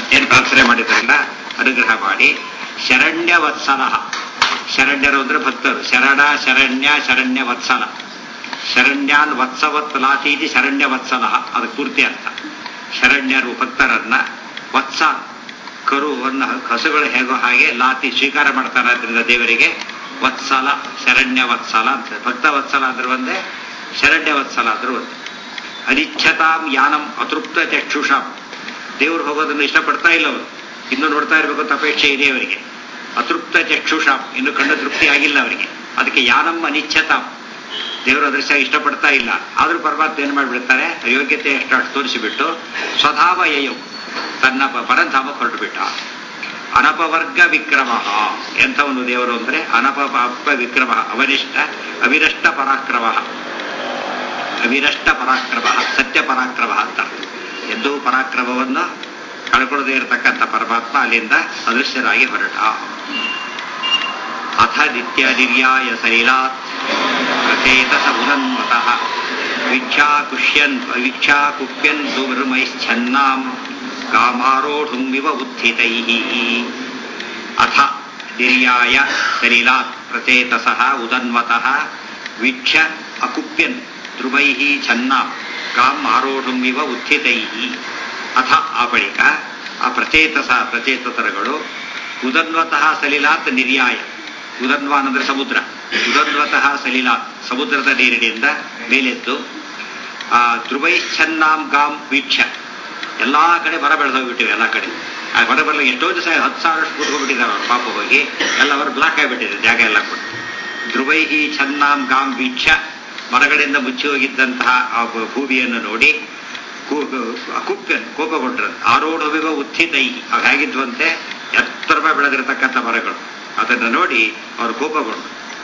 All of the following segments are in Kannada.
ಏನು ಪ್ರಾರ್ಥನೆ ಮಾಡಿದ್ರಲ್ಲ ಅನುಗ್ರಹ ಮಾಡಿ ಶರಣ್ಯ ವತ್ಸಲ ಶರಣ್ಯರು ಅಂದ್ರೆ ಭಕ್ತರು ಶರಣ ಶರಣ್ಯ ಶರಣ್ಯ ವತ್ಸಲ ಶರಣ್ಯಾನ್ ವತ್ಸವತ್ ಲಾತೀತಿ ಶರಣ್ಯ ವತ್ಸಲ ಅದು ಪೂರ್ತಿ ಅರ್ಥ ಶರಣ್ಯರು ಭಕ್ತರನ್ನ ವತ್ಸ ಕರುವನ್ನು ಹಸುಗಳು ಹೇಗೋ ಹಾಗೆ ಲಾತಿ ಸ್ವೀಕಾರ ಮಾಡ್ತಾನೆ ಅದರಿಂದ ದೇವರಿಗೆ ವತ್ಸಲ ಶರಣ್ಯ ವತ್ಸಲ ಅಂತ ಭಕ್ತ ವತ್ಸಲ ಅಂದ್ರೆ ಒಂದೇ ಶರಣ್ಯ ವತ್ಸಲ ಅಂದ್ರೆ ಒಂದೇ ಅನಿಚ್ಛತಾಂ ಯಾನಂ ಅತೃಪ್ತ ಚಕ್ಷುಷಾಂ ದೇವರು ಹೋಗೋದನ್ನು ಇಷ್ಟಪಡ್ತಾ ಇಲ್ಲ ಅವರು ಇನ್ನು ನೋಡ್ತಾ ಇರಬೇಕು ಅಂತ ಅಪೇಕ್ಷೆ ಇದೆ ಅವರಿಗೆ ಅತೃಪ್ತ ಚಕ್ಷುಷಾಂ ಇನ್ನು ಕಣ್ಣು ತೃಪ್ತಿ ಆಗಿಲ್ಲ ಅವರಿಗೆ ಅದಕ್ಕೆ ಯಾನಂ ಅನಿಚ್ಛತಾಂ ದೇವರು ಅದೃಶ್ಯ ಇಷ್ಟಪಡ್ತಾ ಇಲ್ಲ ಆದ್ರೂ ಪರಮಾತ್ಮ ಏನ್ ಮಾಡಿಬಿಡ್ತಾರೆ ಯೋಗ್ಯತೆ ಎಷ್ಟು ಅಷ್ಟು ತೋರಿಸಿಬಿಟ್ಟು ಸ್ವಧಾಮ ಯಯೌ ತನ್ನ ಪ- ಪರಂಧಾಮಕ್ಕೆ ಹೊರಟು ಬಿಟ್ಟ ಅನಪವರ್ಗ ವಿಕ್ರಮ ಎಂಥ ಒಂದು ದೇವರು ಅಂದ್ರೆ ಅನಪ ವಿಕ್ರಮ ಅವನಿಷ್ಠ ಅವಿರಷ್ಟ ಪರಾಕ್ರಮ ಅವಿರಷ್ಟ ಪರಾಕ್ರಮ ಸತ್ಯ ಪರಾಕ್ರಮ ಅಂತ ಎಂದೂ ಪರಾಕ್ರಮವನ್ನು ಕಳ್ಕೊಳ್ಳದೆ ಇರತಕ್ಕಂಥ ಪರಮಾತ್ಮ ಅಲ್ಲಿಂದ ಅದೃಶ್ಯರಾಗಿ ಹೊರಟ ಅಥ ನಿತ್ಯ ನಿರ್ಯಾಯ ಸಲಿಲಾತ್ ಪ್ರಚೇತಸ ಉದನ್ಮತಃ ವೀಕ್ಷಾಕುಷ್ಯನ್ ವೀಕ್ಷಾಕುಪ್ಯನ್ ದುರ್ಮೈಶ್ಚನ್ನಾಂ ಕಾಮಾರೋಢುಂಬಿವ ಉತ್ಥಿತೈಃ ಅಥ ನಿರ್ಯಾಯ ಸಲಿಲಾತ್ ಪ್ರಚೇತಸಃ ಉದನ್ಮತಃ ವೀಕ್ಷ ಅಕುಪ್ಯನ್ ಧ್ರುವೈಃ ಛನ್ನಾಂ ಕಾಮ್ ಆರೋಢುಂಬಿವ ಉತ್ಥಿತೈಃ ಅಥ ಆ ಬಳಿಕ ಆ ಪ್ರಚೇತಸ ಪ್ರಚೇತಸರಗಳು ಉದನ್ವತಃ ಸಲಿಲಾತ್ ನಿರ್ಯಾಯ ಉದನ್ವಾನ್ ಅಂದ್ರೆ ಸಮುದ್ರ ಉದನ್ವತಃ ಸಲಿಲಾತ್ ಸಮುದ್ರದ ನೀರಿನಿಂದ ಮೇಲೆದ್ದು ಆ ಧ್ರುವೈಶ್ಚನ್ನಾಂ ಗಾಂ ವೀಕ್ಷ ಎಲ್ಲಾ ಕಡೆ ಮರ ಬೆಳೆದೋಗ್ಬಿಟ್ಟಿವೆ ಎಲ್ಲಾ ಕಡೆ ಆ ಮರ ಬರಲಿ ಎಷ್ಟೋ ದಿವಸ ಹತ್ತು ಸಾವಿರ ಕೂತ್ಕೊಂಡ್ಬಿಟ್ಟಿದ್ದಾರೆ ಅವ್ರು ಪಾಪ ಹೋಗಿ ಎಲ್ಲ ಅವರು ಬ್ಲಾಕ್ ಆಗಿಬಿಟ್ಟಿದೆ ಜಾಗ ಎಲ್ಲ ಕೂಡ ಧ್ರುವೈಹಿ ಛನ್ನಾಂ ಗಾಂ ವೀಕ್ಷ ಮರಗಳಿಂದ ಮುಚ್ಚಿ ಹೋಗಿದ್ದಂತಹ ಆ ಭೂ- ಭೂಮಿಯನ್ನು ನೋಡಿ ಅಕುಪ್ಯನ್ ಕೋಪಗೊಂಡ್ರು ಆರೋಢವಿವ ಉತ್ಥಿತೈ ಅವು ಹೇಗಿದ್ವಂತೆ ಎತ್ತರವ ಬೆಳೆದಿರತಕ್ಕಂಥ ಮರಗಳು ಅದನ್ನು ನೋಡಿ ಅವರು ಕೋಪಗೊಂಡ್ರು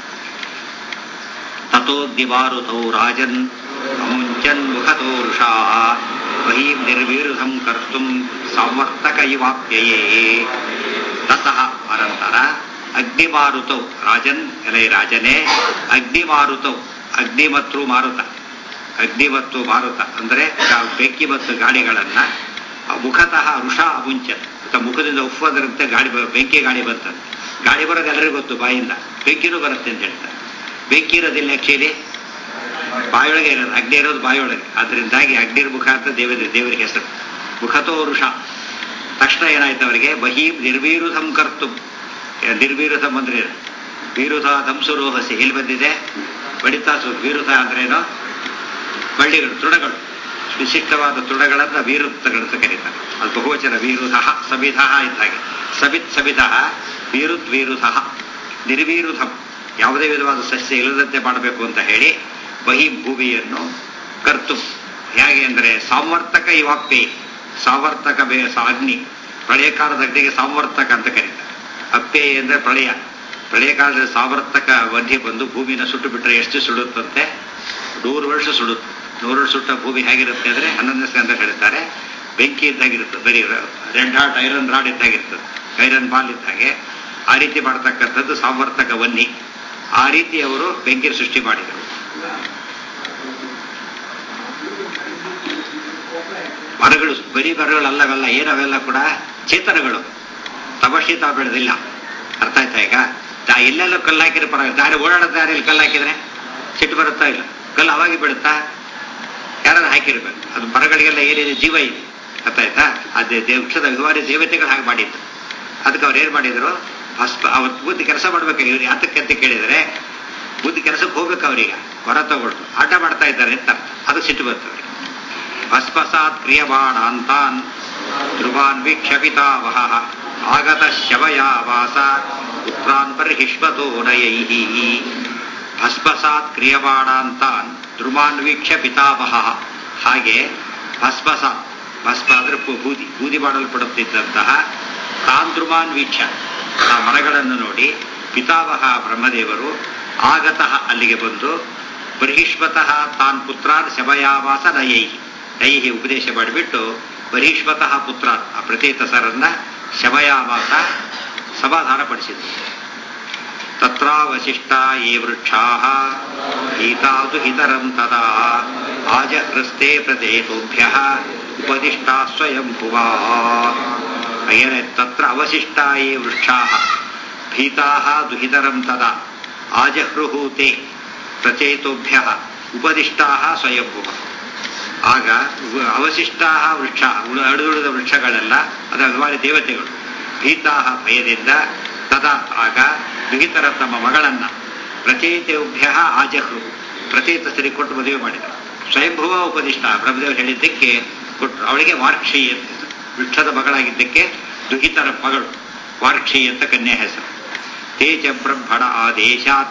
ತಥೋದ್ದಿವಾರುತೌ ರಾಜನ್ ಅಮುಂಚನ್ ಮುಖತೋ ಋಷಾ ಬಹೀಂ ನಿರ್ವಿರುಧಂ ಕರ್ತುಂ ಸಂವರ್ತಕ ಇವಾಪ್ಯಯೇ ತತಃ ಅನಂತರ ಅಗ್ನಿಮಾರುತೌ ರಾಜನ್ ಎಲೈ ರಾಜನೇ ಅಗ್ನಿಮಾರುತೌ ಅಗ್ನಿ ಮತ್ತು ಮಾರುತ ಅಗ್ನಿ ಮತ್ತು ಮಾರುತ ಅಂದ್ರೆ ಗಾ- ಬೆಂಕಿ ಮತ್ತು ಗಾಳಿಗಳನ್ನ ಆ ಮುಖತಃ ಋಷಾ ಅಮುಂಚನ್ ಅಥವಾ ಮುಖದಿಂದ ಉಫ್ಫದರಂತೆ ಗಾಳಿ ಬ- ಬೆಂಕಿ ಗಾಳಿ ಬಂತಂತೆ ಗಾಳಿ ಬರೋದು ಎಲ್ಲರಿಗೂ ಗೊತ್ತು ಬಾಯಿಂದ ಬೆಂಕಿನೂ ಬರುತ್ತೆ ಅಂತ ಹೇಳ್ತಾರೆ ಬೆಂಕಿ ಇರೋದಿಲ್ಲ ಆಕ್ಚುಲಿ ಬಾಯೊಳಗೆ ಇರೋದು ಅಗ್ನಿ ಇರೋದು ಬಾಯೊಳಗೆ ಅದರಿಂದಾಗಿ ಅಗ್ನಿರ್ ಮುಖ ಅಂತ ದೇವರ ದೇವರಿಗೆ ಹೆಸರು ಮುಖತೋ ವೃಷ ತಕ್ಷಣ ಏನಾಯ್ತು ಅವರಿಗೆ ಬಹೀಂ ನಿರ್ವೀರುಧಂ ಕರ್ತು ನಿರ್ವೀರುಧಂ ಅಂದ್ರೆ ಏನು? ವೀರುಧ ದಂಸುರೋಹಸಿ ಎಲ್ಲಿ ಬಂದಿದೆ ಬಡಿತಾ ಸು ವೀರುಧ ಅಂದ್ರೇನು ಬಳ್ಳಿಗಳು ತೃಣಗಳು ವಿಶಿಷ್ಟವಾದ ತೃಣಗಳನ್ನು ವೀರುತ್ತಗಳು ಅಂತ ಕರೀತಾರೆ ಅದು ಬಹುವಚನ ವೀರುಧ ಸಮಿಧ ಇದ್ದಾಗೆ ಸಮಿತ್ ಸಮಿಧ ವೀರುತ್ ವೀರುಧ ನಿರ್ವೀರುಧಂ ಯಾವುದೇ ವಿಧವಾದ ಸಸ್ಯ ಇಲ್ಲದಂತೆ ಮಾಡಬೇಕು ಅಂತ ಹೇಳಿ ಬಹಿ ಭೂಮಿಯನ್ನು ಕರ್ತು ಹೇಗೆ ಅಂದ್ರೆ ಸಾಮರ್ಥಕ ಇವಾಪ್ಯೆ ಸಾವರ್ತಕ ಬೇ ಸಾ- ಅಗ್ನಿ ಪ್ರಳಯ ಕಾಲದ ಅಗ್ನಿಗೆ ಸಾಮರ್ಥಕ ಅಂತ ಕರೀತಾರೆ ಅಪ್ಪೆ ಅಂದ್ರೆ ಪ್ರಳಯ ಪ್ರಳಯ ಕಾಲದಲ್ಲಿ ಸಾವರ್ತಕ ವನ್ಯ ಬಂದು ಭೂಮಿನ ಸುಟ್ಟು ಬಿಟ್ರೆ ಎಷ್ಟು ಸುಡುತ್ತಂತೆ ನೂರು ವರ್ಷ ಸುಡುತ್ತೆ ನೂರು ವರ್ಷ ಸುಟ್ಟ ಭೂಮಿ ಹೇಗಿರುತ್ತೆ ಅಂದ್ರೆ ಹನ್ನೊಂದನೇ ಸ್ಕಂದ ಹೇಳ್ತಾರೆ ಬೆಂಕಿ ಇದ್ದಾಗಿರುತ್ತೆ ಬರೀ ರೆಡ್ ಹಾಟ್ ಐರನ್ ರಾಡ್ ಇದ್ದಾಗಿರ್ತದೆ ಐರನ್ ಬಾಲ್ ಇದ್ದಾಗೆ ಆ ರೀತಿ ಮಾಡ್ತಕ್ಕಂಥದ್ದು ಸಾಮರ್ಥಕ ವನ್ನಿ ಆ ರೀತಿ ಅವರು ಬೆಂಕಿ ಸೃಷ್ಟಿ ಮಾಡಿದರು ಮರಗಳು ಬರೀ ಮರಗಳಲ್ಲವೆಲ್ಲ ಏನವೆಲ್ಲ ಕೂಡ ಚೇತನಗಳು ತಪಸ್ಸಿ ತಾವು ಬೆಳೆದಿಲ್ಲ ಅರ್ಥ ಆಯ್ತಾ ಈಗ ತಾ- ಎಲ್ಲೆಲ್ಲೋ ಕಲ್ಲು ಹಾಕಿದ್ರೆ ಪರ ದಾರಿ ಓಡಾಡೋ ದಾರಿಯಲ್ಲಿ ಕಲ್ಲು ಹಾಕಿದ್ರೆ ಸಿಟ್ಟು ಬರುತ್ತಾ ಇಲ್ಲ ಕಲ್ಲು ಅವಾಗಿ ಬಿಡುತ್ತಾ ಯಾರು ಹಾಕಿರ್ಬೇಕು ಅದು ಮರಗಳಿಗೆಲ್ಲ ಏನಿದೆ ಜೀವ ಇದೆ ಅರ್ಥ ಆಯ್ತಾ ಅದೇ ದೇವಕ್ಷದ ವಿವಾರಿ ದೇವತೆಗಳು ಹಾಗೆ ಮಾಡಿದ್ದು ಅದಕ್ಕೆ ಅವ್ರು ಏನ್ ಮಾಡಿದ್ರು ಭಸ್ಮ ಅವತ್ತು ಬುದ್ಧಿ ಕೆಲಸ ಮಾಡ್ಬೇಕು ಇವ್ರು ಯಾತಕ್ಕೆ ಅಂತ ಕೇಳಿದರೆ ಬುದ್ಧಿ ಕೆಲಸಕ್ಕೆ ಹೋಗ್ಬೇಕು ಅವ್ರೀಗ ಹೊರ ತಗೊಳ್ತು ಆಟ ಮಾಡ್ತಾ ಇದ್ದಾರೆ ಅಂತ ಅದು ಸಿಟ್ಟು ಬಂತು ಅವ್ರಿಗೆ ಭಸ್ಮಸಾತ್ ಕ್ರಿಯಮಾಣಾಂತಾನ್ ಧ್ರುವಾನ್ ವೀಕ್ಷಪಿತಾವಹ ಆಗತ ಶವಯಾವಾಸ ಪುತ್ರಾನ್ ಬರ್ಹಿಷ್ಮತೋ ನಯೈಹಿ ಭಸ್ಮಸಾತ್ ಕ್ರಿಯಮಾಣಾಂತಾನ್ ಧ್ರುವಾನ್ ವೀಕ್ಷ ಪಿತಾವಹ ಹಾಗೆ ಭಸ್ಮಸಾತ್ ಭಸ್ಮ ಅಂದ್ರೆ ಪು- ಬೂದಿ ಬೂದಿ ಮಾಡಲ್ಪಡುತ್ತಿದ್ದಂತಹ ತಾನ್ ಧ್ರುವಾನ್ ವೀಕ್ಷ ಆ ಮರಗಳನ್ನು ನೋಡಿ ಪಿತಾವಹ ಬ್ರಹ್ಮದೇವರು ಆಗತಃ ಅಲ್ಲಿಗೆ ಬಂದು ಬಹಿಷ್ಮತಃ ತಾನ್ ಪುತ್ರಾನ್ ಶಮಯಾವಾಸ ನಯೈಹಿ ನೈಹಿ ಉಪದೇಶ ಮಾಡಿಬಿಟ್ಟು ಬಹಿಷ್ಮತಃ ಪುತ್ರಾನ್ ಆ ಪ್ರಚೇತಸರನ್ನ ಶಮಯಾವಾಸ ಸಮಾಧಾನಪಡಿಸಿದ್ರು ತತ್ರಾವಶಿಷ್ಟಾ ಯೇ ವೃಕ್ಷಾ ಗೀತಾದು ಹಿತರಂ ತದಾ ಆಜ ಹೃಸ್ತೆ ಪ್ರಚೇತೋಭ್ಯ ಉಪದಿಷ್ಟಾ ಸ್ವಯಂ ಭುವಾ ಏನ ತತ್ರ ಅವಶಿಷ್ಟಾ ಯೇ ವೃಕ್ಷಾ ಭೀತಾ ದುಹಿತರಂ ತದಾ ಆಜಹೃಹೂತೆ ಪ್ರಚೇತೋಭ್ಯ ಉಪದಿಷ್ಟಾ ಸ್ವಯಂಭುವ ಆಗ ಅವಶಿಷ್ಟಾ ವೃಕ್ಷ ಅಡುಳಿದ ವೃಕ್ಷಗಳೆಲ್ಲ ಅದು ಅಭಿಮಾನಿ ದೇವತೆಗಳು ಭೀತಾ ಭಯದಿಂದ ತದಾ ಆಗ ದುಹಿತರ ತಮ್ಮ ಮಗಳನ್ನ ಪ್ರಚೇತೋಭ್ಯ ಆಜಹೃ ಪ್ರಚೇತಸರಿಗೆ ಕೊಟ್ಟು ಮದುವೆ ಮಾಡಿದರು ಸ್ವಯಂಭುವ ಉಪದಿಷ್ಟ ಬ್ರಹ್ಮದೇವರು ಹೇಳಿದ್ದಕ್ಕೆ ಕೊಟ್ಟರು ಅವಳಿಗೆ ವಾರ್ಕ್ಷಿ ಅಂತ ಹೆಸರು. ವೃಕ್ಷದ ಮಗಳಾಗಿದ್ದಕ್ಕೆ ದುಹಿತರ ಮಗಳು ವಾರ್ಕ್ಷಿ ಅಂತ ಕನ್ಯಾ ಹೆಸರು ತೇಜ ಬ್ರಹ್ಮಣ ಆದೇಶಾತ್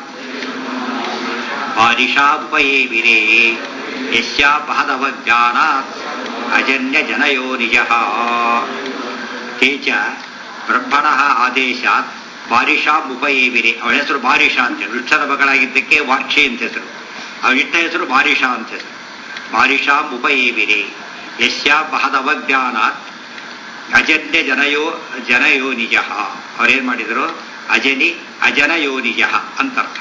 ಬಾರಿಷಾಪಯೇ ವಿರೇ ಯಶ್ಯಾಪಹದವಜ್ಞಾನಾತ್ ಅಜನ್ಯ ಜನಯೋ ನಿಜ ತೇಜ ಬ್ರಹ್ಮಣ ಆದೇಶಾತ್ ಬಾರಿಷಾ ಉಪಯೇವಿರೆ ಅವಳ ಹೆಸರು ಬಾರಿಷಾ ಅಂತ ವೃಕ್ಷದ ಮಗಳಾಗಿದ್ದಕ್ಕೆ ವಾರ್ಕ್ಷಿ ಅಂತ ಹೆಸರು ಅವಳ ಇಟ್ಟ ಹೆಸರು ಬಾರಿಷಾ ಅಂತ ಹೆಸರು ಬಾರಿಷಾ ಉಪಯೇವಿರೆ ಯಶ್ಯಾ ಬಹದವಜ್ಞಾನಾತ್ ಅಜನ್ಯ ಜನಯೋ ಜನಯೋ ನಿಜ ಅವರೇನ್ ಮಾಡಿದರು ಅಜನಿ ಅಜನಯೋ ನಿಜ ಅಂತರ್ಥ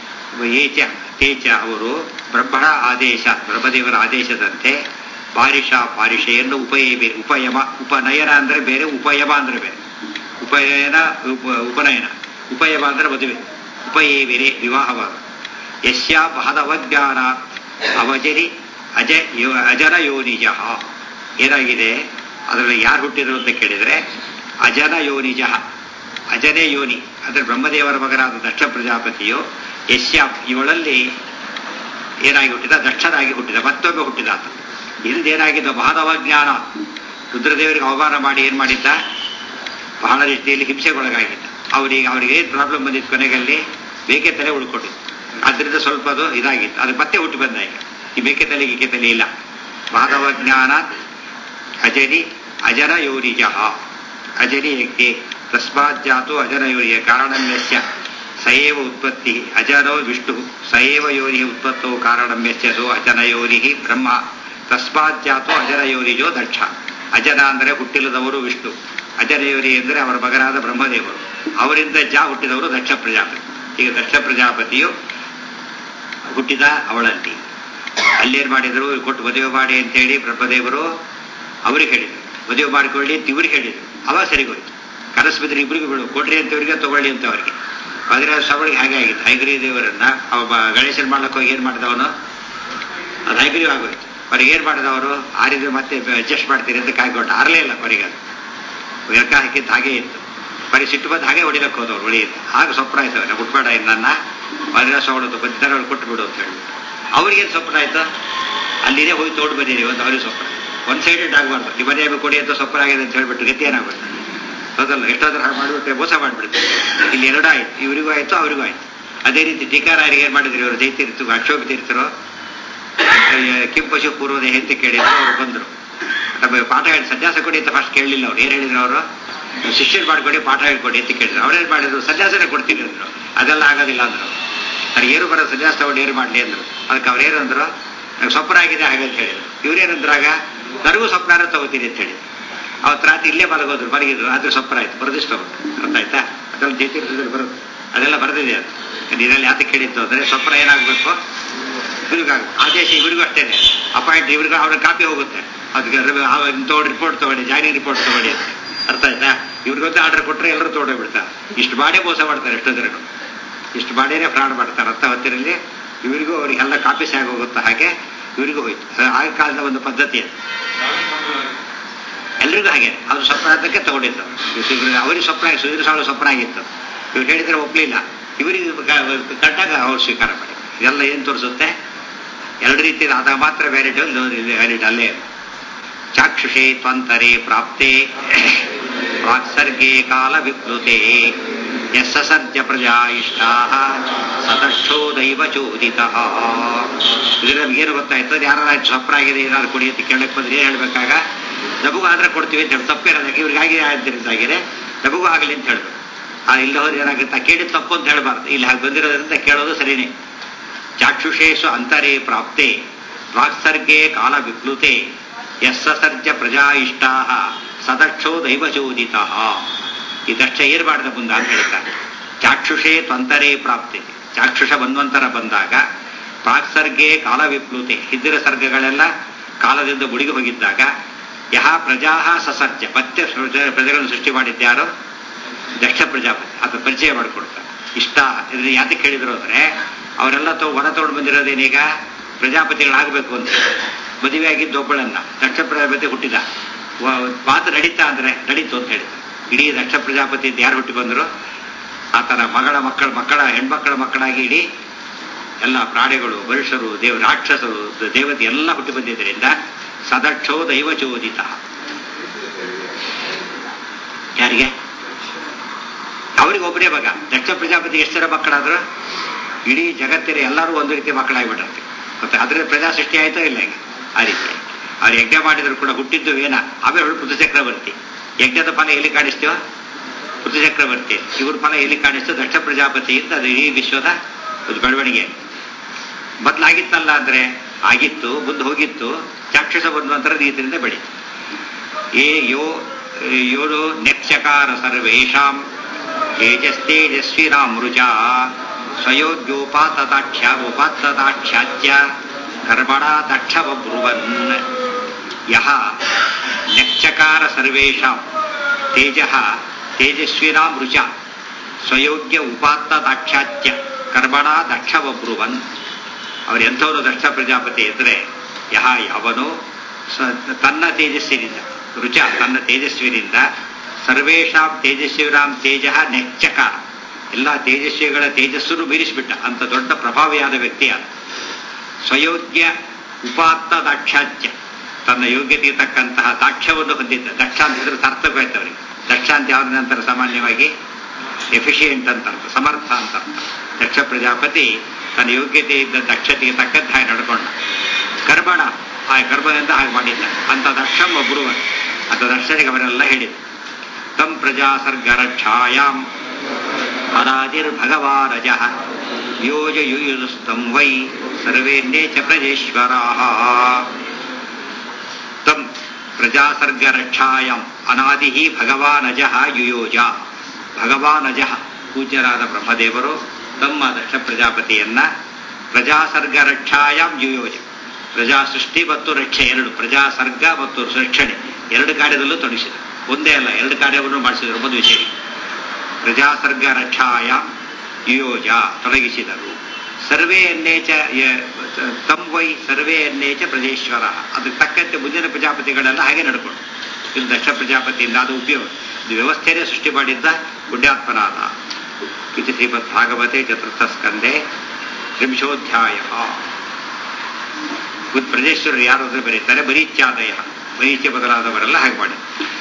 ಏಚ ತೇಚ ಅವರು ಬ್ರಹ್ಮಣ ಆದೇಶ ಬ್ರಹ್ಮದೇವರ ಆದೇಶದಂತೆ ಬಾರಿಷ ಬಾರಿಷೆಯನ್ನು ಉಪಯೇಬಿ ಉಪಯಮ ಉಪನಯನ ಅಂದ್ರೆ ಬೇರೆ ಉಪಯಮ ಅಂದ್ರೆ ಬೇರೆ ಉಪನಯನ ಉಪ ಉಪನಯನ ಉಪಯಮ ಅಂದ್ರೆ ಮದುವೆ ಉಪಯೇವಿರೆ ವಿವಾಹವಾದ ಯಶ್ಯ ಬಹದವಜ್ಞಾನ ಅವಜರಿ ಅಜ ಯೋ- ಅಜನ ಯೋನಿಜ ಏನಾಗಿದೆ ಅದರಲ್ಲಿ ಯಾರು ಹುಟ್ಟಿದ್ರು ಅಂತ ಕೇಳಿದ್ರೆ ಅಜನ ಯೋನಿಜ ಅಜನೇ ಯೋನಿ ಅಂದ್ರೆ ಬ್ರಹ್ಮದೇವರ ಮಗನಾದ ದಕ್ಷ ಪ್ರಜಾಪತಿಯು ಯಶ್ಯ ಇವಳಲ್ಲಿ ಏನಾಗಿ ಹುಟ್ಟಿದ ದಕ್ಷನಾಗಿ ಹುಟ್ಟಿದ ಮತ್ತೊಮ್ಮೆ ಹುಟ್ಟಿದ ಆತ ಹಿಂದೇನಾಗಿದ್ದ ಮಹಾದವ ಜ್ಞಾನ ರುದ್ರದೇವರಿಗೆ ಅವಮಾನ ಮಾಡಿ ಏನ್ ಮಾಡಿದ್ದ ಬಹಳ ರೀತಿಯಲ್ಲಿ ಹಿಂಸೆಗೊಳಗಾಗಿದ್ದ ಅವರಿಗೆ ಅವರಿಗೆ ಏನ್ ಪ್ರಾಬ್ಲಮ್ ಬಂದಿತ್ತು ಕೊನೆಗಲ್ಲಿ ಬೇಕೆ ತಲೆ ಉಳ್ಕೊಂಡಿತ್ತು ಅದರಿಂದ ಸ್ವಲ್ಪ ಅದು ಇದಾಗಿತ್ತು ಅದು ಮತ್ತೆ ಹುಟ್ಟಿ ಬಂದ ಈಗ ಈ ಬೇಕೆ ತಲೆ ಗೀಕೆ ತಲೆ ಇಲ್ಲ ಮಾಧವ ಜ್ಞಾನ ಅಜನಿ ಅಜನ ಯೋನಿಜ ಅಜನಿ ಯಜ್ಞೆ ತಸ್ಮಾತ್ ಜಾತು ಅಜನ ಯೋನಿಯ ಕಾರಣಮ್ಯಸ್ಯ ಸಯೇವ ಉತ್ಪತ್ತಿ ಅಜನೋ ವಿಷ್ಣು ಸಯೇವ ಯೋನಿ ಉತ್ಪತ್ತೋ ಕಾರಣಮ್ಯಸ್ಯ ಸೋ ಅಜನ ಯೋನಿ ಬ್ರಹ್ಮ ತಸ್ಮಾತ್ ಜಾತು ಅಜನ ಯೋನಿಜೋ ದಕ್ಷ ಅಜನ ಅಂದರೆ ಹುಟ್ಟಿಲ್ಲದವರು ವಿಷ್ಣು ಅಜನ ಯೋನಿ ಅಂದರೆ ಅವರ ಮಗನಾದ ಬ್ರಹ್ಮದೇವರು ಅವರಿಂದ ಜಾ ಹುಟ್ಟಿದವರು ದಕ್ಷ ಪ್ರಜಾಪತಿ ಈಗ ದಕ್ಷ ಪ್ರಜಾಪತಿಯು ಹುಟ್ಟಿದ ಅವಳಲ್ಲಿ ಅಲ್ಲೇನ್ ಮಾಡಿದ್ರು ಕೊಟ್ಟು ಮದುವೆ ಮಾಡಿ ಅಂತ ಹೇಳಿ ಬ್ರಹ್ಮದೇವರು ಅವ್ರಿಗೆ ಹೇಳಿದ್ರು ಮದುವೆ ಮಾಡಿಕೊಳ್ಳಿ ಅಂತ ಇವ್ರಿಗೆ ಹೇಳಿದ್ರು ಅವಾಗ ಸರಿಗೋಯ್ತು ಕನಸು ಬಿದ್ದರೆ ಇಬ್ಬರಿಗೂ ಬಿಡು ಕೊಡ್ರಿ ಅಂತ ಇವ್ರಿಗೆ ತಗೊಳ್ಳಿ ಅಂತ ಅವರಿಗೆ ಬದ್ರಿರಾಜ ಸ್ವಾಮಿಗೆ ಹಾಗೆ ಆಗಿತ್ತು ಹೈಗ್ರೀ ದೇವರನ್ನ ಅವ ಬ- ಗಣೇಶನ್ ಮಾಡ್ಲಕ್ಕೆ ಹೋಗಿ ಏನ್ ಮಾಡಿದವನು ಅದು ಹೈಗ್ರೀವ್ ಆಗೋಯ್ತು ಅವ್ರಿಗೆ ಏನ್ ಮಾಡಿದವರು ಆರಿದ್ರೆ ಮತ್ತೆ ಅಡ್ಜಸ್ಟ್ ಮಾಡ್ತೀರಿ ಅಂತ ಕಾಯ್ಕೊಟ್ಟ ಆರಲೇ ಇಲ್ಲ ಕೊನೆಗೆ ಅದು ಲೆಕ್ಕ ಹಾಕಿದ್ದು ಹಾಗೆ ಇತ್ತು ಬರೀ ಸಿಟ್ಟು ಬಂದು ಹಾಗೆ ಹೊಡಿಲಕ್ಕೆ ಹೋದವ್ರು ಹೊಳಿಯಿಂದ ಆಗ ಸ್ವಪ್ನ ಆಯ್ತು ಅವ್ರಿಗೆ ಬಿಟ್ಬೇಡ ಇನ್ನು ನನ್ನ ಮದ್ರಾಸ ಹೊಡೋದು ಬಂದಿದ್ದಾರೆ ಅವ್ರು ಕೊಟ್ಟು ಬಿಡು ಅಂತ ಹೇಳಿ ಅವ್ರಿಗೇನು ಸ್ವಪ್ನ ಆಯ್ತು ಅಲ್ಲಿನೇ ಹೋಗಿ ತೋಡು ಬಂದಿರಿ ಒಂದು ಅವ್ರಿಗೆ ಸ್ವಪ್ನ ಒನ್ ಸೈಡೆಡ್ ಆಗಬಾರ್ದು ಈ ಮನೆ ಕೊಡಿ ಅಂತ ಸ್ವಪ್ನ ಆಗಿದೆ ಅಂತ ಹೇಳ್ಬಿಟ್ಟು ಗತಿ ಏನಾಗ್ಬೇಕು ಹೌದಲ್ಲ ಎಷ್ಟಾದ್ರೂ ಹಾಗೆ ಮಾಡಿಬಿಟ್ರೆ ಮೋಸ ಮಾಡಿಬಿಡ್ತಾರೆ ಇಲ್ಲಿ ಎರಡು ಆಯ್ತು ಇವರಿಗೂ ಆಯ್ತು ಅವರಿಗೂ ಆಯ್ತು ಅದೇ ರೀತಿ ಟೀಕಾರಾರಿಗೆ ಏನ್ ಮಾಡಿದ್ರು ಇವರು ಜೈತೀರ್ತು ಅಕ್ಷೋಭ ತೀರ್ಥರು ಕಿಂಪಶು ಪೂರ್ವದ ಹೆಂತ ಕೇಳಿದ್ರು ಅವ್ರು ಬಂದ್ರು ನಮಗೆ ಪಾಠ ಹೇಳಿ ಸನ್ಯಾಸ ಕೊಡಿ ಅಂತ ಫಸ್ಟ್ ಕೇಳಲಿಲ್ಲ ಅವ್ರು ಏನ್ ಹೇಳಿದ್ರು ಅವರು ಶಿಷ್ಯರು ಮಾಡ್ಕೊಡಿ ಪಾಠ ಹೇಳ್ಕೊಡಿ ಅಂತ ಕೇಳಿದ್ರು ಅವ್ರೇನ್ ಮಾಡಿದ್ರು ಸನ್ಯಾಸನೇ ಕೊಡ್ತೀನಿ ಅಂದ್ರು ಅದೆಲ್ಲ ಆಗೋದಿಲ್ಲ ಅಂದ್ರು ನನಗೆ ಏನು ಬರೋ ಸನ್ಯಾಸ ತಗೊಂಡು ಏನು ಮಾಡಲಿ ಅಂದ್ರು ಅದಕ್ಕೆ ಅವ್ರೇನಂದ್ರು ನಂಗೆ ಸ್ವಪ್ನ ಆಗಿದೆ ಹಾಗೆ ಅಂತ ಹೇಳಿದ್ರು ಇವ್ರೇನಂದ್ರಾಗ ನನಗೂ ಸ್ವಪ್ನಾರ ತಗೋತೀನಿ ಅಂತ ಹೇಳಿ ಅವತ್ತು ರಾತ್ರಿ ಇಲ್ಲೇ ಮಲಗೋದ್ರು ಮಲಗಿದ್ರು ಆದ್ರೆ ಸ್ವಪ್ನ ಆಯ್ತು ಬರೆದಿಷ್ಟು ಅರ್ಥ ಆಯ್ತಾ ಅದರಲ್ಲಿ ಜೈತೀರ್ಥದಲ್ಲಿ ಬರೋದು ಅದೆಲ್ಲ ಬರೆದಿದೆ ಅದು ಇದರಲ್ಲಿ ಯಾತಕ್ಕೆ ಹೇಳಿದ್ದು ಅಂದ್ರೆ ಸ್ವಪ್ನ ಏನಾಗಬೇಕು ಇವ್ರಿಗಾಗ ಆದೇಶ ಇವ್ರಿಗೂ ಅಷ್ಟೇನೆ ಅಪಾಯಿಂಟ್ ಇವ್ರಿಗೂ ಅವ್ರ ಕಾಪಿ ಹೋಗುತ್ತೆ ಅದಕ್ಕೆ ತಗೊಂಡು ರಿಪೋರ್ಟ್ ತಗೊಳ್ಳಿ ಜಾಯಿನಿಂಗ್ ರಿಪೋರ್ಟ್ ತಗೊಳ್ಳಿ ಅಂತ ಅರ್ಥ ಆಯ್ತಾ ಇವ್ರಿಗೊಂದು ಆರ್ಡರ್ ಕೊಟ್ಟರೆ ಎಲ್ಲರೂ ತಗೊಂಡೋಗ್ಬಿಡ್ತಾರೆ ಇಷ್ಟು ಮಾಡೇ ಮೋಸ ಮಾಡ್ತಾರೆ ಎಷ್ಟೋ ಜನರು ಇಷ್ಟು ಮಾಡೇನೆ ಫ್ರಾಡ್ ಮಾಡ್ತಾರೆ ಅರ್ಥ ಹೊತ್ತಿರಲ್ಲಿ ಇವರಿಗೂ ಅವರಿಗೆಲ್ಲ ಕಾಪೀಸ್ ಆಗಿ ಹೋಗುತ್ತಾ ಹಾಗೆ ಇವರಿಗೂ ಹೋಯ್ತು ಅದು ಆಗ ಕಾಲದ ಒಂದು ಪದ್ಧತಿ ಅದು ಎಲ್ರಿಗೂ ಹಾಗೆ ಅವ್ರು ಸ್ವಪ್ನ ಅದಕ್ಕೆ ತಗೊಂಡಿದ್ದು ಇವ್ರಿಗೆ ಅವರಿಗೆ ಸ್ವಪ್ನ ಆಗಿ ಸುಧೀರ್ ಸಾಳು ಸ್ವಪ್ನ ಆಗಿತ್ತು ಇವ್ರು ಹೇಳಿದ್ರೆ ಒಪ್ಲಿಲ್ಲ ಇವರಿಗೆ ಕಟ್ಟಾಗ ಅವ್ರು ಸ್ವೀಕಾರ ಮಾಡಿ ಇದೆಲ್ಲ ಏನ್ ತೋರಿಸುತ್ತೆ ಎರಡು ರೀತಿ ಆದ ಮಾತ್ರ ವ್ಯಾಲಿಡ್ ವ್ಯಾಲಿಡ್ ಅಲ್ಲೇ ಚಾಕ್ಷುಷೇ ತ್ವಂತರೆ ಪ್ರಾಪ್ತೆ ಪ್ರಾಕ್ಸರ್ಗೆ ಕಾಲ ವಿಪ್ಲುತೆ ಯಸ್ಸರ್ಜ ಪ್ರಜಾ ಇಷ್ಟಾ ಸದಕ್ಷೋ ದೈವ ಚೋದಿತ ಇದು ನಮ್ಗೇನು ಗೊತ್ತಾಯ್ತು ಯಾರು ಸ್ವಪ್ನ ಆಗಿದೆ ಏನಾದ್ರು ಕೊಡಿ ಅಂತ ಕೇಳಕ್ ಬಂದ್ರೆ ಏನ್ ಹೇಳ್ಬೇಕಾಗ ನಮಗೂ ಆದ್ರೆ ಕೊಡ್ತೀವಿ ಅಂತ ಹೇಳಿ ತಪ್ಪೇನದಾಗ ಇವ್ರಿಗಾಗಿ ಆಗಿದೆ ನಮಗೂ ಆಗಲಿ ಅಂತ ಹೇಳ್ಬೇಕು ಆ ಇಲ್ಲ ಹೋದ್ರೆ ಏನಾಗುತ್ತೆ ಕೇಳಿದ ತಪ್ಪು ಅಂತ ಹೇಳ್ಬಾರ್ದು ಇಲ್ಲಿ ಹಾಗೆ ಬಂದಿರೋದ್ರಿಂದ ಕೇಳೋದು ಸರಿನೇ ಚಾಕ್ಷುಷೇಶು ಅಂತರೇ ಪ್ರಾಪ್ತೆ ವಾಕ್ಸರ್ಗೆ ಕಾಲ ವಿಪ್ಲುತೆ ಯಸ್ಸರ್ಜ ಪ್ರಜಾ ಇಷ್ಟಾ ಸದಕ್ಷೋ ದೈವಚೋದಿತ ಈ ದಕ್ಷ ಏನ್ ಮಾಡಿದ ಮುಂದ ಅಂತ ಹೇಳ್ತಾರೆ ಚಾಕ್ಷುಷೇ ತ್ವಂತರೇ ಪ್ರಾಪ್ತಿ ಚಾಕ್ಷುಷ ಮನ್ವಂತರ ಬಂದಾಗ ಪ್ರಾಕ್ಸರ್ಗೆ ಕಾಲ ವಿಪ್ಲುತೆ ಹಿಂದಿನ ಸರ್ಗಗಳೆಲ್ಲ ಕಾಲದಿಂದ ಮುಡಿಗೆ ಹೋಗಿದ್ದಾಗ ಯಹ ಪ್ರಜಾ ಸಸರ್ಜ ಮತ್ತೆ ಪ್ರಜೆಗಳನ್ನು ಸೃಷ್ಟಿ ಮಾಡಿದ್ಯಾರು ದಕ್ಷ ಪ್ರಜಾಪತಿ ಅದು ಪರಿಚಯ ಮಾಡಿಕೊಡ್ತಾರೆ ಇಷ್ಟ ಇದನ್ನ ಯಾತಕ್ಕೆ ಹೇಳಿದ್ರು ಅಂದ್ರೆ ಅವರೆಲ್ಲ ತಗೊ ಹೊರ ತಗೊಂಡು ಬಂದಿರೋದೇನೀಗ ಪ್ರಜಾಪತಿಗಳಾಗಬೇಕು ಅಂತ ಮದುವೆ ಆಗಿದ್ದು ಒಬ್ಬಳನ್ನ ದಕ್ಷ ಪ್ರಜಾಪತಿ ಹುಟ್ಟಿದ ಮಾತು ನಡೀತಾ ಅಂದ್ರೆ ನಡೀತು ಅಂತ ಹೇಳಿದ್ರು ಇಡೀ ದಕ್ಷ ಪ್ರಜಾಪತಿ ಯಾರು ಹುಟ್ಟಿ ಬಂದರು ಆತನ ಮಗಳ ಮಕ್ಕಳ ಮಕ್ಕಳ ಹೆಣ್ಮಕ್ಕಳ ಮಕ್ಕಳಾಗಿ ಇಡೀ ಎಲ್ಲ ಪ್ರಾಣಿಗಳು ಮನುಷ್ಯರು ದೇವ ರಾಕ್ಷಸರು ದೇವತೆ ಎಲ್ಲ ಹುಟ್ಟಿ ಬಂದಿದ್ದರಿಂದ ಸದಕ್ಷೋ ದೈವಚೋದಿತ ಯಾರಿಗೆ ಅವರಿಗೆ ಒಬ್ಬನೇ ಮಗ ದಕ್ಷ ಪ್ರಜಾಪತಿ ಎಷ್ಟು ಜನ ಮಕ್ಕಳಾದ್ರು ಇಡೀ ಜಗತ್ತಿನ ಎಲ್ಲರೂ ಒಂದು ರೀತಿ ಮಕ್ಕಳಾಗ್ಬಿಟ್ಟಿರ್ತೀವಿ ಮತ್ತೆ ಅದರಿಂದ ಪ್ರಜಾ ಸೃಷ್ಟಿ ಆಯ್ತೋ ಇಲ್ಲ ಈಗ ಆ ರೀತಿ ಅವ್ರು ಯಜ್ಞ ಮಾಡಿದ್ರು ಕೂಡ ಹುಟ್ಟಿದ್ದು ಏನ ಆಮೇಲೆ ಅವಳು ಪುತ್ರ ಚಕ್ರವರ್ತಿ ಯಜ್ಞದ ಫಲ ಎಲ್ಲಿ ಕಾಣಿಸ್ತೀವ ಪುತ್ರ ಚಕ್ರವರ್ತಿ ಇವ್ರ ಫಲ ಎಲ್ಲಿ ಕಾಣಿಸ್ತು ದಕ್ಷ ಪ್ರಜಾಪತಿಯಿಂದ ಅದು ಇಡೀ ವಿಶ್ವದ ಒಂದು ಬೆಳವಣಿಗೆ ಬದಲಾಗಿತ್ತಲ್ಲ ಅಂದ್ರೆ ಆಗಿತ್ತು ಮುಂದೆ ಹೋಗಿತ್ತು ಚಾಕ್ಷಸ ಬಂದ ನಂತರ ರೀತಿಯಿಂದ ಬೆಳೀತು ಏ ಯೋ ಯೋರು ನೆಕ್ಷಕಾರ ಸರ್ವೇಷಾಂ ತೇಜಸ್ತೇಜಸ್ವಿನಾಂ ರುಜಾ ಸ್ವಯೋಗ್ಯೋಪಾತದಾಕ್ಷ್ಯ ಉಪಾತ್ತದಾಕ್ಷ್ಯಾಚ್ಯ ಕರ್ಮಣ ದಕ್ಷವಬ್ರುವನ್ ಯಹ ನೆಕ್ಷಕಾರ ಸರ್ವೇಷಾಂ ತೇಜ ತೇಜಸ್ವಿನಾಂ ರುಚ ಸ್ವಯೋಗ್ಯ ಉಪಾತ್ತದಾಕ್ಷ್ಯಾಚ್ಯ ಕರ್ಮಣ ದಕ್ಷವಬ್ರುವನ್ ಅವರು ಎಂಥವನು ದಕ್ಷ ಪ್ರಜಾಪತಿ ಇದ್ರೆ ಯಹ ಯಾವನು ತನ್ನ ತೇಜಸ್ಸಿನಿಂದ ರುಚ ತನ್ನ ತೇಜಸ್ವಿನಿಂದ ಸರ್ವೇಶಾಂ ತೇಜಸ್ವಿರಾಂ ತೇಜ ನೆಚ್ಚಕಾರ ಎಲ್ಲ ತೇಜಸ್ವಿಗಳ ತೇಜಸ್ಸನ್ನು ಮೀರಿಸಿಬಿಟ್ಟ ಅಂತ ದೊಡ್ಡ ಪ್ರಭಾವಿಯಾದ ವ್ಯಕ್ತಿ ಆದ ಸ್ವಯೋಗ್ಯ ಉಪಾತ್ತ ದಾಕ್ಷಾಚ್ಯ ತನ್ನ ಯೋಗ್ಯತೆಗೆ ತಕ್ಕಂತಹ ದಾಕ್ಷ್ಯವನ್ನು ಹೊಂದಿದ್ದ ದಕ್ಷ ಅಂತ ಹೇಳಿದ್ರೆ ಸಾರ್ಥಕವಾಯ್ತು ಅವರಿಗೆ ದಕ್ಷ ಅಂತ ಯಾವ್ದು ನಂತರ ಸಾಮಾನ್ಯವಾಗಿ ಎಫಿಷಿಯೆಂಟ್ ಅಂತ ಅರ್ಥ ಸಮರ್ಥ ಅಂತ ಅರ್ಥ ದಕ್ಷ ಪ್ರಜಾಪತಿ ತನ್ನ ಯೋಗ್ಯತೆಯಿಂದ ದಕ್ಷತೆಗೆ ತಕ್ಕಂತ ಹಾಗೆ ನಡ್ಕೊಂಡ ಕರ್ಮಣ ಆ ಕರ್ಮದಿಂದ ಹಾಗೆ ಮಾಡಿದ್ದ ಅಂತ ದಕ್ಷಂ ಒಬ್ಬರು ಅಂತ ದರ್ಶನಿಗೆ ಅವರೆಲ್ಲ ಹೇಳಿದ್ರು ತಂ ಪ್ರಜಾ ಸರ್ಗ ರಕ್ಷಾಯಾಂ ಅನಾದಿರ್ಭಗವಾರಜ ಯೋಜಯುಸ್ತಂ ವೈ ಸರ್ವೇನ್ನೇ ಚ ಪ್ರಜೇಶ್ವರಾ ತಂ ಪ್ರಜಾಸರ್ಗ ರಕ್ಷಾಯಾಂ ಅನಾದಿ ಭಗವಾನಜ ಯುಯೋಜ ಭಗವಾನಜ ಪೂಜ್ಯರಾದ ಬ್ರಹ್ಮದೇವರು ತಮ್ಮ ದಕ್ಷ ಪ್ರಜಾಪತಿಯನ್ನ ಪ್ರಜಾಸರ್ಗ ರಕ್ಷಾಯಾಂ ಯುಯೋಜ ಪ್ರಜಾ ಸೃಷ್ಟಿ ಮತ್ತು ರಕ್ಷೆ ಎರಡು ಪ್ರಜಾಸರ್ಗ ಮತ್ತು ರಕ್ಷಣೆ ಎರಡು ಕಾರ್ಯದಲ್ಲೂ ತೊಡಗಿಸಿದರು ಒಂದೇ ಅಲ್ಲ ಎರಡು ಕಾರ್ಯವನ್ನು ಮಾಡಿಸಿದರು ಒಂದು ವಿಷಯ ಪ್ರಜಾಸರ್ಗ ರಕ್ಷಾಯಾಂ ಯುಯೋಜ ತೊಡಗಿಸಿದರು ಸರ್ವೇ ಎನ್ನೇಚ ತಂ ವೈ ಸರ್ವೇ ಎನ್ನೇಚ ಪ್ರಜೇಶ್ವರ ಅದಕ್ಕೆ ತಕ್ಕಂತೆ ಮುಂದಿನ ಪ್ರಜಾಪತಿಗಳೆಲ್ಲ ಹಾಗೆ ನಡ್ಕೊಂಡು ಇದು ದಕ್ಷ ಪ್ರಜಾಪತಿಯಿಂದ ಅದು ಉಪಯೋಗ ಇದು ವ್ಯವಸ್ಥೆನೇ ಸೃಷ್ಟಿ ಮಾಡಿದ್ದ ಪುಣ್ಯಾತ್ಮನಾದ ಇದು ಶ್ರೀಮದ್ ಭಾಗವತೆ ಚತುರ್ಥ ಸ್ಕಂದೆ ತ್ರಿಂಶೋಧ್ಯಾಯ ಪ್ರಜೇಶ್ವರರು ಯಾರು ಅಂದ್ರೆ ಬರೀತಾರೆ ಬರೀಚ್ಯಾದಯ ಬರೀಚ್ಯ ಬದಲಾದವರೆಲ್ಲ ಹಾಗೆ ಮಾಡಿ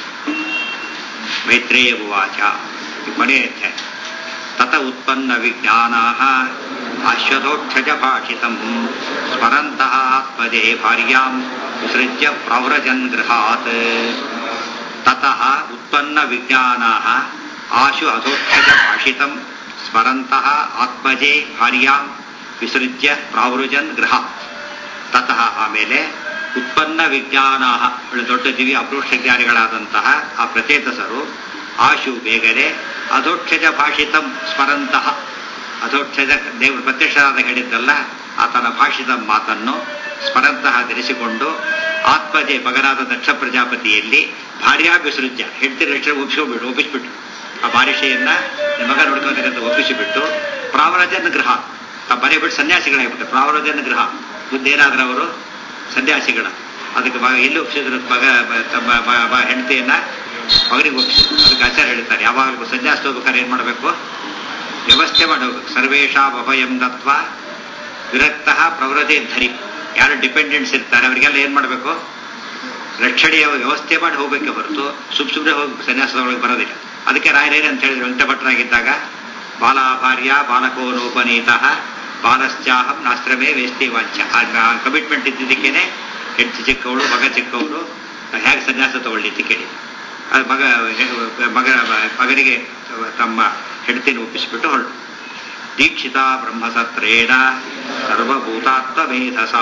ಮೈತ್ರೇಯ ಉವಾಚ ಕೊನೆಯ ಅಧ್ಯಾಯ ತತ ಉತ್ಪನ್ನ ವಿಜ್ಞಾನ ಅಶ್ವಥೋಕ್ಷಜ ಭಾಷಿತಂ ಸ್ಮರಂತಹ ಆತ್ಮಜೇ ಭಾರ್ಯಾಂ ವಿಸೃಜ್ಯ ಪ್ರವ್ರಜನ್ ಗೃಹಾತ್ ತತಃ ಉತ್ಪನ್ನ ವಿಜ್ಞಾನ ಆಶು ಅಧೋಕ್ಷಜ ಭಾಷಿತಂ ಸ್ಮರಂತಹ ಆತ್ಮಜೇ ಭಾರ್ಯಾಂ ವಿಸೃಜ್ಯ ಪ್ರಾವೃಜನ್ ಗೃಹಾತ್ ತತಃ ಆಮೇಲೆ ಉತ್ಪನ್ನ ವಿಜ್ಞಾನ ದೊಡ್ಡ ದಿವ್ಯ ಅಪರೋಕ್ಷ ಜ್ಞಾನಿಗಳಾದಂತಹ ಆ ಪ್ರಚೇತಸರು ಆಶು ಬೇಗನೆ ಅಧೋಕ್ಷಜ ಭಾಷಿತಂ ಸ್ಮರಂತಹ ಅಧೋಕ್ಷಜ ದೇವರು ಪ್ರತ್ಯಕ್ಷರಾದ ಹೇಳಿದ್ದಲ್ಲ ಆತನ ಭಾಷಿತ ಮಾತನ್ನು ಸ್ಮರಂತಹ ಧರಿಸಿಕೊಂಡು ಆತ್ಮಜೆ ಮಗನಾದ ದಕ್ಷ ಪ್ರಜಾಪತಿಯಲ್ಲಿ ಭಾರ್ಯಾ ವಿಸೃಜ್ಯ ಹೆಂಡತಿ ಲಕ್ಷಣ ಒಪ್ಪಿಸ್ಕೊಂಡ್ಬಿಟ್ಟು ಒಪ್ಪಿಸ್ಬಿಟ್ರು ಆ ಬಾರಿಷೆಯನ್ನ ನಿಮ್ಮ ಮಗ ನೋಡ್ಕೊಂತ ಒಪ್ಪಿಸಿಬಿಟ್ಟು ಪ್ರಾವರಜನ ಗೃಹ ಆ ಮನೆ ಬಿಟ್ಟು ಸನ್ಯಾಸಿಗಳಾಗ್ಬಿಟ್ಟು ಪ್ರಾವರಜನ ಗೃಹ ಮುಂದೇನಾದ್ರೂ ಅವರು ಸನ್ಯಾಸಿಗಳ ಅದಕ್ಕೆ ಮಗ ಎಲ್ಲಿ ಒಪ್ಪಿಸಿದ್ರು ಮಗ ತಮ್ಮ ಹೆಂಡತಿಯನ್ನ ಮಗನಿಗೆ ಒಪ್ಪಿಸಿದ್ರು ಅದಕ್ಕೆ ಆಚಾರ್ಯ ಹೇಳ್ತಾರೆ ಯಾವಾಗಲೂ ಸನ್ಯಾಸ ಹೋಗ್ಬೇಕಾದ್ರೆ ಏನ್ ಮಾಡಬೇಕು ವ್ಯವಸ್ಥೆ ಮಾಡಿ ಹೋಗ್ಬೇಕು ಸರ್ವೇಶಾಂ ಅಭಯಂ ದತ್ವ ವಿರಕ್ತ ಪ್ರವೃತಿ ಧರಿ ಯಾರು ಡಿಪೆಂಡೆಂಟ್ಸ್ ಇರ್ತಾರೆ ಅವರಿಗೆಲ್ಲ ಏನ್ ಮಾಡಬೇಕು ರಕ್ಷಣೆಯ ವ್ಯವಸ್ಥೆ ಮಾಡಿ ಹೋಗ್ಬೇಕೆ ಹೊರತು ಸುಮ್ ಸುಮ್ಮನೆ ಹೋಗಿ ಸನ್ಯಾಸದೊಳಗೆ ಬರೋದಿಲ್ಲ ಅದಕ್ಕೆ ರಾಯರೇನು ಅಂತ ಹೇಳಿದ್ರು ವೆಂಕಟಭಟ್ರಾಗಿದ್ದಾಗ ಬಾಲಾಭಾರ್ಯ ಬಾಲಕೋನೋಪನೀತಃ ಬಾಲಶ್ಚಾಹಂ ನಾಸ್ತ್ರಮೇ ವೇಸ್ತಿ ವಾಂಚ ಕಮಿಟ್ಮೆಂಟ್ ಇದ್ದಿದ್ದಕ್ಕೇನೆ ಹೆಂಡತಿ ಚಿಕ್ಕವಳು ಮಗ ಚಿಕ್ಕವಳು ಹೇಗೆ ಸನ್ಯಾಸ ತಗೊಳ್ಳಿ ಅಂತ ಕೇಳಿ ಅದು ಮಗ ಮಗ ಮಗನಿಗೆ ತಮ್ಮ ಹೆಂಡತಿನ ಒಪ್ಪಿಸಿಬಿಟ್ಟು ಹೊರಟು ದೀಕ್ಷಿತ ಬ್ರಹ್ಮಸತ್ರೇಣ ಸರ್ವಭೂತಾತ್ಮಮೇಧಸ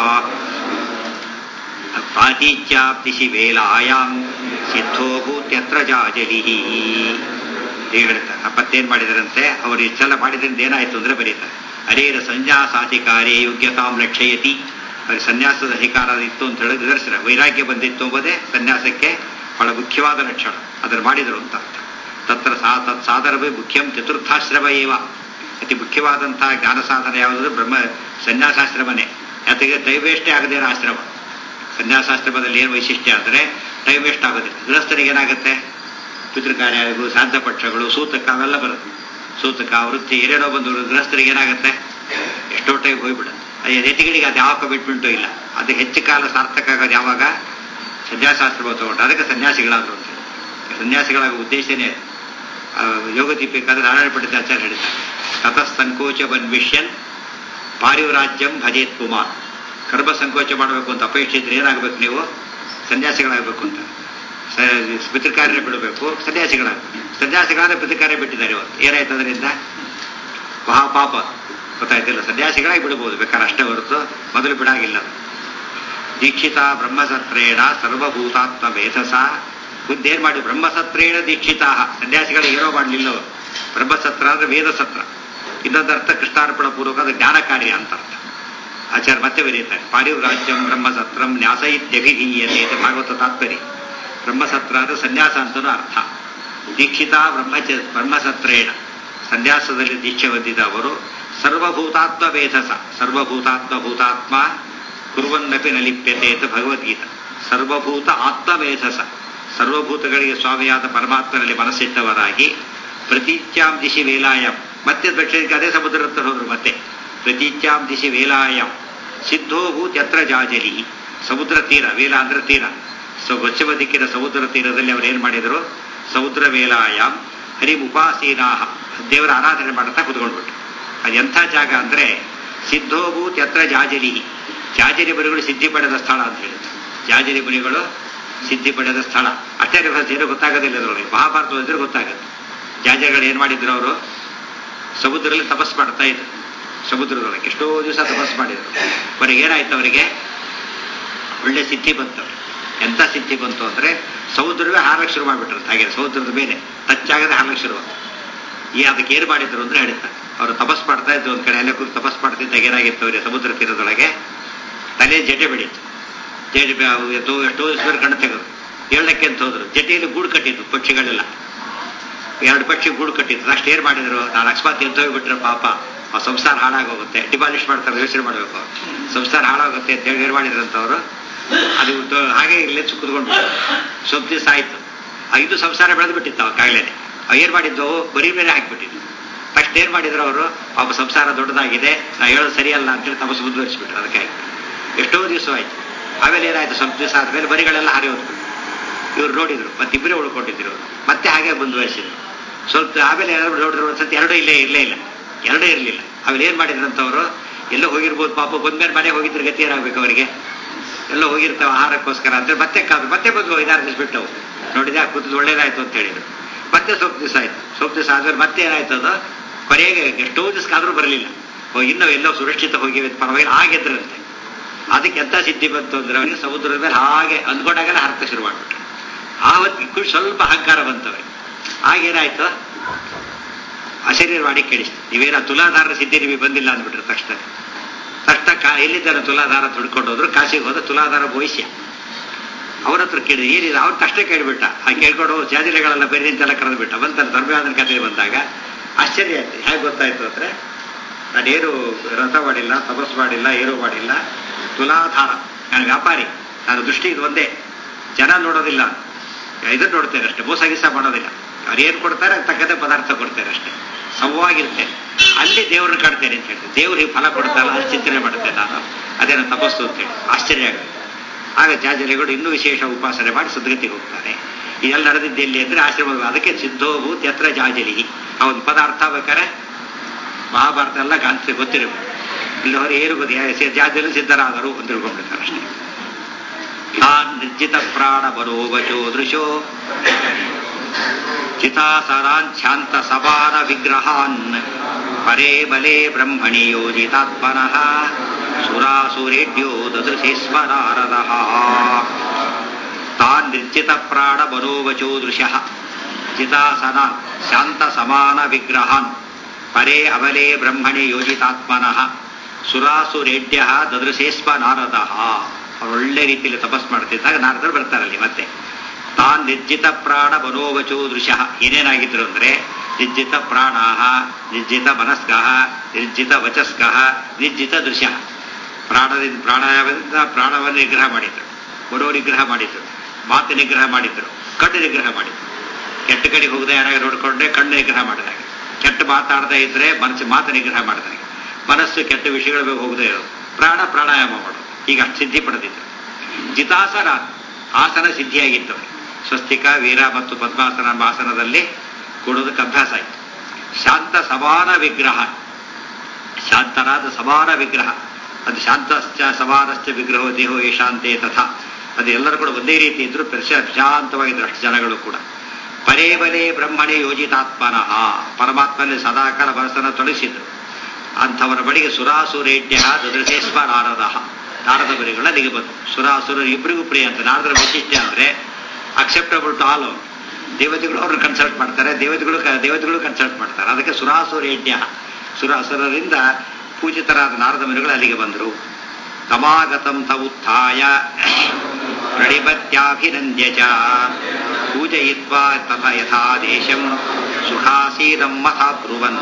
ಪ್ರಾತೀಚ್ಯಾಪ್ತಿಸಿ ವೇಲಾಯಾಮ್ ಸಿದ್ಧೋ ಭೂತ್ಯತ್ರ ಜಾಜಲಿ ಹೇಳ್ತಾರೆ ಅಪ್ಪತ್ತೇನ್ ಮಾಡಿದರಂತೆ ಅವರು ಇಷ್ಟೆಲ್ಲ ಮಾಡಿದ್ರಿಂದ ಏನಾಯ್ತು ಅಂದ್ರೆ ಬರೀತಾರೆ ಹರೇರ ಸಂಜ್ಞಾ ಸಾಧಿಕಾರೇ ಯೋಗ್ಯತಾಂ ಲಕ್ಷಯತಿ ಅವ್ರಿಗೆ ಸನ್ಯಾಸದ ಅಧಿಕಾರ ಇತ್ತು ಅಂತ ಹೇಳಿ ನಿದರ್ಶನ ವೈರಾಗ್ಯ ಬಂದಿತ್ತು ಎಂಬುದೇ ಸನ್ಯಾಸಕ್ಕೆ ಬಹಳ ಮುಖ್ಯವಾದ ಲಕ್ಷಣ ಅದನ್ನು ಮಾಡಿದರು ಅಂತ ಅರ್ಥ ತತ್ರ ಸಾ ತತ್ ಸಾಧನವೇ ಮುಖ್ಯಂ ಚತುರ್ಥಾಶ್ರಮ ಏವ ಅತಿ ಮುಖ್ಯವಾದಂತಹ ಜ್ಞಾನ ಸಾಧನ ಯಾವುದು ಬ್ರಹ್ಮ ಸನ್ಯಾಸಾಶ್ರಮನೇ ಯಾತಕ್ಕೆ ಟೈಮ್ ವೇಸ್ಟೇ ಆಗದೇ ಇರೋ ಆಶ್ರಮ ಸನ್ಯಾಸಾಶ್ರಮದಲ್ಲಿ ಏನು ವೈಶಿಷ್ಟ್ಯ ಅಂದರೆ ಟೈಮ್ ವೇಸ್ಟ್ ಆಗೋದಿಲ್ಲ ಗೃಹಸ್ಥರಿಗೆ ಏನಾಗುತ್ತೆ ಪಿತೃಕಾರ್ಯಗಳು ಶ್ರಾದ್ದ ಪಕ್ಷಗಳು ಸೂತಕ ಅವೆಲ್ಲ ಬರುತ್ತೆ ಸೂತಕ ವೃತ್ತಿ ಏನೇನೋ ಬಂದು ಗೃಹಸ್ಥರಿಗೆ ಏನಾಗುತ್ತೆ ಎಷ್ಟೋ ಟೈಮ್ ಹೋಗ್ಬಿಡುತ್ತೆ ಅದೇ ನೆತಿಗಳಿಗೆ ಅದು ಯಾವ ಕಮಿಟ್ಮೆಂಟು ಇಲ್ಲ ಅದು ಹೆಚ್ಚು ಕಾಲ ಸಾರ್ಥಕ ಆಗೋದು ಯಾವಾಗ ಸನ್ಯಾಸಾಶ್ರಮ ತಗೊಂಡು ಅದಕ್ಕೆ ಸನ್ಯಾಸಿಗಳಾದ್ರು ಅಂತ ಸನ್ಯಾಸಿಗಳಾಗೋ ಉದ್ದೇಶನೇ ಯೋಗ ದೀಪಿಕಾದ್ರೆ ನಾರಾಯಣ ಪಂಡಿತ ಆಚಾರ್ಯ ಹೇಳ್ತಾರೆ ತತಃ ಸಂಕೋಚ ಬನ್ವಿಷ್ಯನ್ ಪಾರಿವರಾಜ್ಯಂ ಭಜೇತ್ ಕುಮಾರ್ ಕರ್ಮ ಸಂಕೋಚ ಮಾಡಬೇಕು ಅಂತ ಅಪೇಕ್ಷೆ ಇದ್ರೆ ಏನಾಗಬೇಕು ನೀವು ಸನ್ಯಾಸಿಗಳಾಗಬೇಕು ಅಂತ ಪಿತೃಕಾರ್ಯ ಬಿಡಬೇಕು ಸನ್ಯಾಸಿಗಳಾಗಬೇಕು ಸನ್ಯಾಸಿಗಳಾದ್ರೆ ಪಿತೃಕಾರ್ಯ ಬಿಟ್ಟಿದ್ದಾರೆ ಇವತ್ತು ಏನಾಯ್ತು ಅದರಿಂದ ಮಹಾಪಾಪ ಗೊತ್ತಾಯ್ತಿಲ್ಲ ಸನ್ಯಾಸಿಗಳಾಗಿ ಬಿಡಬಹುದು ಬೇಕಾದ್ರೆ ಅಷ್ಟೇ ಹೊರತು ಮೊದಲು ಬಿಡಾಗಿಲ್ಲ ದೀಕ್ಷಿತ ಬ್ರಹ್ಮಸತ್ರೇಣ ಸರ್ವಭೂತಾತ್ಮ ವೇಧಸ ಬುದ್ಧೇನ್ ಮಾಡಿ ಬ್ರಹ್ಮಸತ್ರೇಣ ದೀಕ್ಷಿತ ಸನ್ಯಾಸಿಗಳಿಗೆ ಏನೋ ಮಾಡಲಿಲ್ಲ ಅವರು ಬ್ರಹ್ಮಸತ್ರ ಅಂದ್ರೆ ವೇದಸತ್ರ ಇನ್ನೊಂದು ಅರ್ಥ ಕೃಷ್ಣಾರ್ಪಣ ಪೂರ್ವಕ ಅದು ಜ್ಞಾನ ಕಾರ್ಯ ಅಂತ ಅರ್ಥ ಆಚಾರ್ಯ ಮತ್ತೆ ಬರೀತಾರೆ ಪಾರಿವ್ರಾಜ್ಯಂ ಬ್ರಹ್ಮಸತ್ರಂ ನ್ಯಾಸ ಇತ್ಯಭಿಧೀಯತೆ ಅಂತ ಭಾಗವತ ತಾತ್ಪರ್ಯ ಬ್ರಹ್ಮಸತ್ರ ಅಂದ್ರೆ ಸನ್ಯಾಸ ಅಂತನೂ ಅರ್ಥ ದೀಕ್ಷಿತ ಬ್ರಹ್ಮಚ ಬ್ರಹ್ಮಸತ್ರೇಣ ಸನ್ಯಾಸದಲ್ಲಿ ದೀಕ್ಷೆ ಹೊಂದಿದ ಅವರು ಸರ್ವಭೂತಾತ್ಮ ವೇಧಸ ಸರ್ವಭೂತಾತ್ಮ ಭೂತಾತ್ಮ ಕುರುವನ್ನಪಿ ನಲಿಪ್ಯತೆ ಅಂತ ಭಗವದ್ಗೀತಾ ಸರ್ವಭೂತ ಆತ್ಮವೇಧಸ ಸರ್ವಭೂತಗಳಿಗೆ ಸ್ವಾಮಿಯಾದ ಪರಮಾತ್ಮನಲ್ಲಿ ಮನಸ್ಸಿಟ್ಟವರಾಗಿ ಪ್ರತೀಚ್ಯಾಂ ದಿಶಿ ವೇಲಾಯಂ ಮತ್ತೆ ದಕ್ಷಿಣಕ್ಕೆ ಅದೇ ಸಮುದ್ರ ಹತ್ರ ಹೋದ್ರು ಮತ್ತೆ ಪ್ರತೀಚ್ಯಾಂ ದಿಶಿ ವೇಲಾಯಂ ಸಿದ್ಧೋಭೂತ್ ಯತ್ರ ಜಾಜಲಿ ಸಮುದ್ರ ತೀರ ವೇಲ ಅಂದ್ರೆ ತೀರ ಸೊ ಪಶ್ಚಿಮ ದಿಕ್ಕಿನ ಸಮುದ್ರ ತೀರದಲ್ಲಿ ಅವರು ಏನ್ ಮಾಡಿದರು ಸಮುದ್ರ ವೇಲಾಯಾಮ್ ಹರಿ ಉಪಾಸೀನಾಹ ದೇವರ ಆರಾಧನೆ ಮಾಡುತ್ತಾ ಕುತ್ಕೊಂಡ್ಬಿಟ್ರು ಅದು ಎಂಥ ಜಾಗ ಅಂದ್ರೆ ಸಿದ್ಧೋಭೂತ್ ಯತ್ರ ಜಾಜಲಿ ಜಾಜರಿ ಮುನಿಗಳು ಸಿದ್ಧಿ ಪಡೆದ ಸ್ಥಳ ಅಂತ ಹೇಳಿದ್ರು ಜಾಜರಿ ಮುನಿಗಳು ಸಿದ್ಧಿ ಪಡೆದ ಸ್ಥಳ ಅಷ್ಟೇ ಏನು ಗೊತ್ತಾಗೋದಿಲ್ಲ ಅದರೊಳಗೆ ಮಹಾಭಾರತ ಓದಿದ್ರೆ ಗೊತ್ತಾಗುತ್ತೆ ಜಾಜರಿಗಳು ಏನ್ ಮಾಡಿದ್ರು ಅವರು ಸಮುದ್ರದಲ್ಲಿ ತಪಸ್ ಮಾಡ್ತಾ ಇದ್ರು ಸಮುದ್ರದೊಳಗೆ ಎಷ್ಟೋ ದಿವಸ ತಪಸ್ ಮಾಡಿದ್ರು ಕೊನೆಗೆ ಏನಾಯ್ತು ಅವರಿಗೆ ಒಳ್ಳೆ ಸಿದ್ಧಿ ಬಂತು ಎಂತ ಸಿದ್ಧಿ ಬಂತು ಅಂದ್ರೆ ಸಮುದ್ರವೇ ಹಾರಕ್ಕೆ ಶುರು ಮಾಡಿಬಿಟ್ರು ಹಾಗೆ ಸಮುದ್ರದ ಮೇಲೆ ಟಚ್ ಆಗದೆ ಹಾರಕ್ಕೆ ಶುರು ಈ ಅದಕ್ಕೆ ಏನು ಮಾಡಿದ್ರು ಅಂದ್ರೆ ಹೇಳ್ತಾರೆ ಅವರು ತಪಸ್ ಮಾಡ್ತಾ ಇದ್ರು ಒಂದ್ ಕಡೆ ಎಲ್ಲ ಕೂತು ತಪಸ್ ಮಾಡ್ತಿದ್ದಾಗ ಏನಾಗಿತ್ತು ಅವರಿಗೆ ಸಮುದ್ರ ತೀರದೊಳಗೆ ತಲೆ ಜಟೆ ಬೆಳೀತು ಜಟೆ ಎಷ್ಟೋ ಎಷ್ಟೋ ದಿವಸ ಕಣ್ಣು ತೆಗೆದು ಹೇಳಕ್ಕೆ ಅಂತ ಹೋದ್ರು ಜಟೆಯಲ್ಲಿ ಗೂಡು ಕಟ್ಟಿದ್ದು ಪಕ್ಷಿಗಳೆಲ್ಲ ಎರಡು ಪಕ್ಷಿ ಗೂಡು ಕಟ್ಟಿದ್ರು ಅಷ್ಟು ಏನ್ ಮಾಡಿದ್ರು ನಾನು ಅಕಸ್ಮಾತ್ ಎದ್ದು ಹೋಗ್ಬಿಟ್ರೆ ಪಾಪ ಆ ಸಂಸಾರ ಹಾಳಾಗೋಗುತ್ತೆ ಡಿಪಾಲಿಷ್ ಮಾಡ್ತಾರೆ ಯೋಚನೆ ಮಾಡಬೇಕು ಸಂಸಾರ ಹಾಳಾಗುತ್ತೆ ಅಂತ ಹೇಳಿ ಏನ್ ಮಾಡಿದ್ರಂತವ್ರು ಅದು ಹಾಗೆ ಇಲ್ಲೇ ಕುತ್ಕೊಂಡು ಸ್ವಲ್ಪ ದಿವಸ ಆಯ್ತು ಐದು ಸಂಸಾರ ಬೆಳೆದು ಬಿಟ್ಟಿತ್ತು ಅವಾಗಲೇ ಏನ್ ಮಾಡಿದ್ದವು ಬರೀ ಮೇಲೆ ಹಾಕಿಬಿಟ್ಟಿದ್ವು ಫಸ್ಟ್ ಏನ್ ಮಾಡಿದ್ರು ಅವರು ಪಾಪ ಸಂಸಾರ ದೊಡ್ಡದಾಗಿದೆ ನಾ ಹೇಳೋದು ಸರಿಯಲ್ಲ ಅಂತೇಳಿ ತಪಸ್ಸು ಮುಂದುವರಿಸ್ಬಿಟ್ರು ಅದಕ್ಕೆ ಎಷ್ಟೋ ದಿವಸ ಆಯ್ತು ಆಮೇಲೆ ಏನಾಯ್ತು ಸ್ವಲ್ಪ ದಿವಸ ಆದ್ಮೇಲೆ ಬರಿಗಳೆಲ್ಲ ಹಾರಿ ಹೋದ್ರು ಇವ್ರು ನೋಡಿದ್ರು ಮತ್ತಿಬ್ಬರೇ ಉಳ್ಕೊಂಡಿದ್ರು ಮತ್ತೆ ಹಾಗೆ ಮುಂದುವರಿಸಿದ್ರು ಸ್ವಲ್ಪ ಆಮೇಲೆ ಎರಡು ನೋಡಿದ್ರು ಒಂದ್ಸತಿ ಎರಡೂ ಇಲ್ಲೇ ಇರಲೇ ಇಲ್ಲ ಎರಡೂ ಇರಲಿಲ್ಲ ಆಮೇಲೆ ಏನ್ ಮಾಡಿದ್ರಂತವ್ರು ಎಲ್ಲೋ ಹೋಗಿರ್ಬೋದು ಪಾಪ ಬಂದ್ಮೇಲೆ ಮನೆ ಹೋಗಿದ್ರೆ ಗತಿ ಏನಾಗ್ಬೇಕು ಅವರಿಗೆ ಎಲ್ಲೋ ಹೋಗಿರ್ತಾವ ಆಹಾರಕ್ಕೋಸ್ಕರ ಅಂತ ಮತ್ತೆ ಕಾದು ಮತ್ತೆ ಬಂದು ಐದಾರು ದಿವಸ ಬಿಟ್ಟವು ನೋಡಿದ ಕೂತು ಒಳ್ಳೇದಾಯ್ತು ಅಂತ ಹೇಳಿದ್ರು ಮತ್ತೆ ಸ್ವಲ್ಪ ದಿವಸ ಆಯ್ತು ಸ್ವಲ್ಪ ದಿವಸ ಆದ್ಮೇಲೆ ಮತ್ತೆ ಏನಾಯ್ತು ಅದು ಕೊನೆಗೆ ಎಷ್ಟೋ ದಿವಸಕ್ಕಾದ್ರೂ ಬರಲಿಲ್ಲ ಇನ್ನೂ ಎಲ್ಲೋ ಸುರಕ್ಷಿತ ಹೋಗಿವೆ ಪರವಾಗಿ ಆಗಿದ್ರಂತೆ ಅದಕ್ಕೆ ಎಂತ ಸಿದ್ಧಿ ಬಂತು ಅಂದ್ರೆ ಅವರಿಗೆ ಸಮುದ್ರದ ಮೇಲೆ ಹಾಗೆ ಅಂದ್ಕೊಂಡಾಗಲೇ ಹರತ ಶುರು ಮಾಡ್ಬಿಟ್ರು ಆವತ್ತಿಗೂ ಸ್ವಲ್ಪ ಅಹಂಕಾರ ಬಂತವ್ರಿಗೆ ಆಗೇನಾಯ್ತು ಅಶರೀರವಾಡಿ ಕೇಳಿಸ್ತು ನೀವೇನ ತುಲಾಧಾರ ಸಿದ್ಧಿ ನಿಮಗೆ ಬಂದಿಲ್ಲ ಅಂದ್ಬಿಟ್ರು ತಕ್ಷಣ ತಕ್ಷಣ ಕಾ ಎಲ್ಲಿದ್ದಾನೆ ತುಲಾಧಾರ ತುಡ್ಕೊಂಡು ಹೋದ್ರು ಕಾಶಿಗೆ ಹೋದ ತುಲಾಧಾರ ಭವಿಷ್ಯ ಅವ್ರ ಹತ್ರ ಕೇಳಿದ ಏನಿದೆ ಅವ್ರ ಕಷ್ಟ ಕೇಳಿಬಿಟ್ಟ ಆ ಕೇಳ್ಕೊಂಡು ಜಾಜಿಲೆಗಳೆಲ್ಲ ಬೇರೆ ನಿಂತೆಲ್ಲ ಕರೆದು ಬಿಟ್ಟ ಬಂತಾರೆ ಧರ್ಮವಾದನ ಕಥೆ ಬಂದಾಗ ಆಶ್ಚರ್ಯ ಆಯ್ತು ಹೇಗೆ ಗೊತ್ತಾಯ್ತು ಅಂದ್ರೆ ನಾನೇನು ರಥ ಮಾಡಿಲ್ಲ ತಪಸ್ ಮಾಡಿಲ್ಲ ಏನೂ ಮಾಡಿಲ್ಲ ತುಲಾಧಾರ ನಾನು ವ್ಯಾಪಾರಿ ನಾನು ದೃಷ್ಟಿ ಇದು ಒಂದೇ ಜನ ನೋಡೋದಿಲ್ಲ ಇದನ್ನು ನೋಡ್ತೇನೆ ಅಷ್ಟೇ ಮೋಸ ಗೀಸ ಮಾಡೋದಿಲ್ಲ ಅವ್ರು ಏನು ಕೊಡ್ತಾರೆ ತಕ್ಕಂತೆ ಪದಾರ್ಥ ಕೊಡ್ತೇನೆ ಅಷ್ಟೇ ಸಮವಾಗಿರ್ತೇನೆ ಅಲ್ಲಿ ದೇವ್ರನ್ನ ಕಾಡ್ತೇನೆ ಅಂತ ಹೇಳ್ತೇನೆ ದೇವ್ರಿಗೆ ಫಲ ಕೊಡ್ತಾರಲ್ಲ ಅದು ಚಿಂತನೆ ಮಾಡ್ತೇನೆ ನಾನು ಅದೇನು ತಪಸ್ಸು ಅಂತೇಳಿ ಆಶ್ಚರ್ಯ ಆಗುತ್ತೆ ಆಗ ಜಾಜರಿಗಳು ಇನ್ನೂ ವಿಶೇಷ ಉಪಾಸನೆ ಮಾಡಿ ಸದ್ಗತಿಗೆ ಹೋಗ್ತಾರೆ ಇದೆಲ್ಲ ನಡೆದಿದ್ದು ಎಲ್ಲಿ ಅಂದ್ರೆ ಆಶ್ರಮ ಅದಕ್ಕೆ ಸಿದ್ಧೋಭೂತ್ ಯತ್ರ ಜಾಜಲಿ ಆ ಒಂದು ಪದ ಅರ್ಥ ಬೇಕಾರೆ ಮಹಾಭಾರತ ಎಲ್ಲ ಕಾಣಿಸಿ ಗೊತ್ತಿರಬೇಕು ಇಲ್ಲವರು ಏನು ಗೊತ್ತಿ ಜಾಜಲಿ ಸಿದ್ಧರಾದರು ಅಂತ ತಿಳ್ಕೊಂಡ್ಬಿಡ್ತಾರೆ ಅಷ್ಟೇ ತಾನ್ ನಿರ್ಜಿತ ಪ್ರಾಣ ಬರೋವಚೋ ದೃಶೋ ಚಿತಾಸರಾಂಚ್ಯಾಂತ ಸಮಾನ ವಿಗ್ರಹಾನ್ ಪರೇ ಬಲೆ ಬ್ರಹ್ಮಣಿ ಯೋಜಿತಾತ್ಮನಃ ಸುರಾಸುರೇಡ್ಯೋ ದದೃಶೇಶ್ವರಾರದ ತಾನ್ ನಿರ್ಜಿತ ಪ್ರಾಣ ಮನೋವಚೋ ದೃಶ್ಯ ಚಿತಾಸನ ಶಾಂತ ಸಮಾನ ವಿಗ್ರಹಾನ್ ಪರೇ ಅಬಲೆ ಬ್ರಹ್ಮಣಿ ಯೋಜಿತಾತ್ಮನಃ ಸುರಾಸುರೇಡ್ಯ ದದೃಶೇಸ್ವ ನಾರದ ಅವ್ರು ಒಳ್ಳೆ ರೀತಿಯಲ್ಲಿ ತಪಸ್ ಮಾಡ್ತಿದ್ದಾಗ ನಾರದರು ಬರ್ತಾರಲ್ಲಿ ಮತ್ತೆ ತಾನ್ ನಿರ್ಜಿತ ಪ್ರಾಣ ಮನೋವಚೋ ದೃಶ ಏನೇನಾಗಿದ್ರು ಅಂದ್ರೆ ನಿರ್ಜಿತ ಪ್ರಾಣಾಹ ನಿರ್ಜಿತ ಮನಸ್ಕಃ ನಿರ್ಜಿತ ವಚಸ್ಕಃ ನಿರ್ಜಿತ ದೃಶ್ಯ ಪ್ರಾಣದಿಂದ ಪ್ರಾಣಾಯಾಮದಿಂದ ಪ್ರಾಣವನ್ನು ನಿಗ್ರಹ ಮಾಡಿದ್ರು ಮನೋ ನಿಗ್ರಹ ಮಾಡಿದ್ರು ಮಾತು ನಿಗ್ರಹ ಮಾಡಿದ್ರು ಕಣ್ಣು ನಿಗ್ರಹ ಮಾಡಿದ್ರು ಕೆಟ್ಟ ಕಡೆಗೆ ಹೋಗದೆ ಯಾರಾಗ ನೋಡ್ಕೊಂಡ್ರೆ ಕಣ್ಣು ನಿಗ್ರಹ ಮಾಡಿದಾಗ ಕೆಟ್ಟ ಮಾತಾಡದೇ ಇದ್ರೆ ಮನಸ್ಸು ಮಾತು ನಿಗ್ರಹ ಮಾಡಿದಾಗ ಮನಸ್ಸು ಕೆಟ್ಟ ವಿಷಯಗಳ ಬಗ್ಗೆ ಹೋಗದೆ ಇರೋದು ಪ್ರಾಣ ಪ್ರಾಣಾಯಾಮ ಮಾಡೋದು ಈಗ ಅಷ್ಟು ಸಿದ್ಧಿ ಪಡೆದಿದ್ರು ಜಿತಾಸನ ಆಸನ ಸಿದ್ಧಿಯಾಗಿತ್ತು ಸ್ವಸ್ತಿಕ ವೀರ ಮತ್ತು ಪದ್ಮಾಸನ ಎಂಬ ಆಸನದಲ್ಲಿ ಕೊಡೋದಕ್ಕೆ ಅಭ್ಯಾಸ ಆಯಿತು ಶಾಂತ ಸಮಾನ ವಿಗ್ರಹ ಶಾಂತರಾದ ಸಮಾನ ವಿಗ್ರಹ ಅದು ಶಾಂತಶ್ಚ ಸಮಾನಶ್ಚ ವಿಗ್ರಹೋ ದೇಹೋ ಏಷಾಂತೆ ತಥಾ ಅದು ಎಲ್ಲರೂ ಕೂಡ ಒಂದೇ ರೀತಿ ಇದ್ರು ಪ್ರಶ ಶಾಂತವಾಗಿದ್ರು ಅಷ್ಟು ಜನಗಳು ಕೂಡ ಪರೇ ಬಲೆ ಬ್ರಹ್ಮಣೆ ಯೋಜಿತಾತ್ಮನಃ ಪರಮಾತ್ಮನಲ್ಲಿ ಸದಾಕಾಲ ಮನಸ್ಸನ್ನು ತೊಡಗಿಸಿದ್ರು ಅಂಥವರ ಬಳಿಗೆ ಸುರಾಸುರೇಡ್ಯ ದೃಢೇಶ್ವ ನಾರದ ನಾರದ ಬರಿಗಳ ಅಲ್ಲಿಗೆ ಬಂತು ಸುರಾಸುರ ಇಬ್ಬರಿಗೂ ಪ್ರಿಯ ಅಂತ ನಾರದರ ವೈಶಿಷ್ಟ್ಯ ಅಂದ್ರೆ ಅಕ್ಸೆಪ್ಟಬಲ್ ಟು ಆಲ್ ದೇವತೆಗಳು ಅವ್ರನ್ನ ಕನ್ಸಲ್ಟ್ ಮಾಡ್ತಾರೆ ದೇವತೆಗಳು ದೇವತೆಗಳು ಕನ್ಸಲ್ಟ್ ಮಾಡ್ತಾರೆ ಅದಕ್ಕೆ ಸುರಾಸುರೇಡ್ಯ ಸುರಾಸುರರಿಂದ ಪೂಜಿತರಾದ ನಾರದ ಮರಿಗಳು ಅಲ್ಲಿಗೆ ಬಂದರು ತಮಾಗತಂ ತ ಉತ್ಥಾಯ ಪ್ರಣಿಪತ್ಯಾಭಿನಂದ್ಯ ಚ ಪೂಜಯಿತ್ವಾ ತಥ ಯಥಾ ದೇಶಂ ಸುಖಾಸೀನಂ ಮಥಾ ಬ್ರುವನ್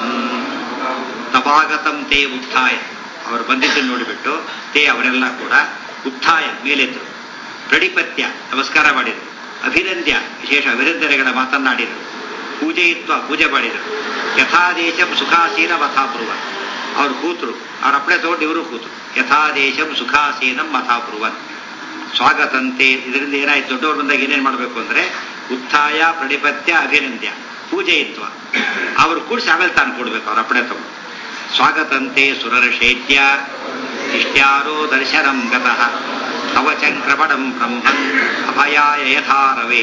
ತಮಾಗತಂ ತೇ ಉತ್ಥಾಯ ಅವರು ಬಂದಿದ್ದನ್ನು ನೋಡಿಬಿಟ್ಟು ತೇ ಅವರೆಲ್ಲ ಕೂಡ ಉತ್ಥಾಯ ಮೇಲೆದ್ರು ಪ್ರಣಿಪತ್ಯ ನಮಸ್ಕಾರ ಮಾಡಿದರು ಅಭಿನಂದ್ಯ ವಿಶೇಷ ಅಭಿನಂದನೆಗಳ ಮಾತನ್ನಾಡಿದರು ಪೂಜೆಯಿತ್ವ ಪೂಜೆ ಮಾಡಿದರು ಯಥಾದೇಶಂ ಸುಖಾಸೀನ ಮಥಾಬ್ರುವನ್ ಅವ್ರು ಕೂತರು ಅವ್ರ ಅಪ್ಪಳೆ ತಗೊಂಡು ಇವರು ಕೂತರು ಯಥಾದೇಶಂ ಸುಖಾಸೀನಂ ಮಥಾಬ್ರುವನ್ ಸ್ವಾಗತಂತೆ ಇದರಿಂದ ಏನಾಯ್ತು ದೊಡ್ಡವ್ರು ಬಂದಾಗ ಏನೇನು ಮಾಡಬೇಕು ಅಂದ್ರೆ ಉತ್ಥಾಯ ಪ್ರಣಿಪತ್ಯ ಅಭಿನಂದ್ಯ ಪೂಜೆಯಿತ್ವ ಅವರು ಕೂಡಿಸಿ ಆಮೇಲೆ ತಾನು ಕೊಡ್ಬೇಕು ಅವ್ರ ಅಪ್ಪಣೆ ತಗೊಂಡು ಸ್ವಾಗತಂತೆ ಸುರರ್ಷೇತ್ಯ ಇಷ್ಟ್ಯಾರೋ ದರ್ಶನಂ ಗತಃ ತವ ಚಕ್ರಪಣಂ ಬ್ರಹ್ಮನ್ ಅಭಯಾಯ ಯಥಾರವೇ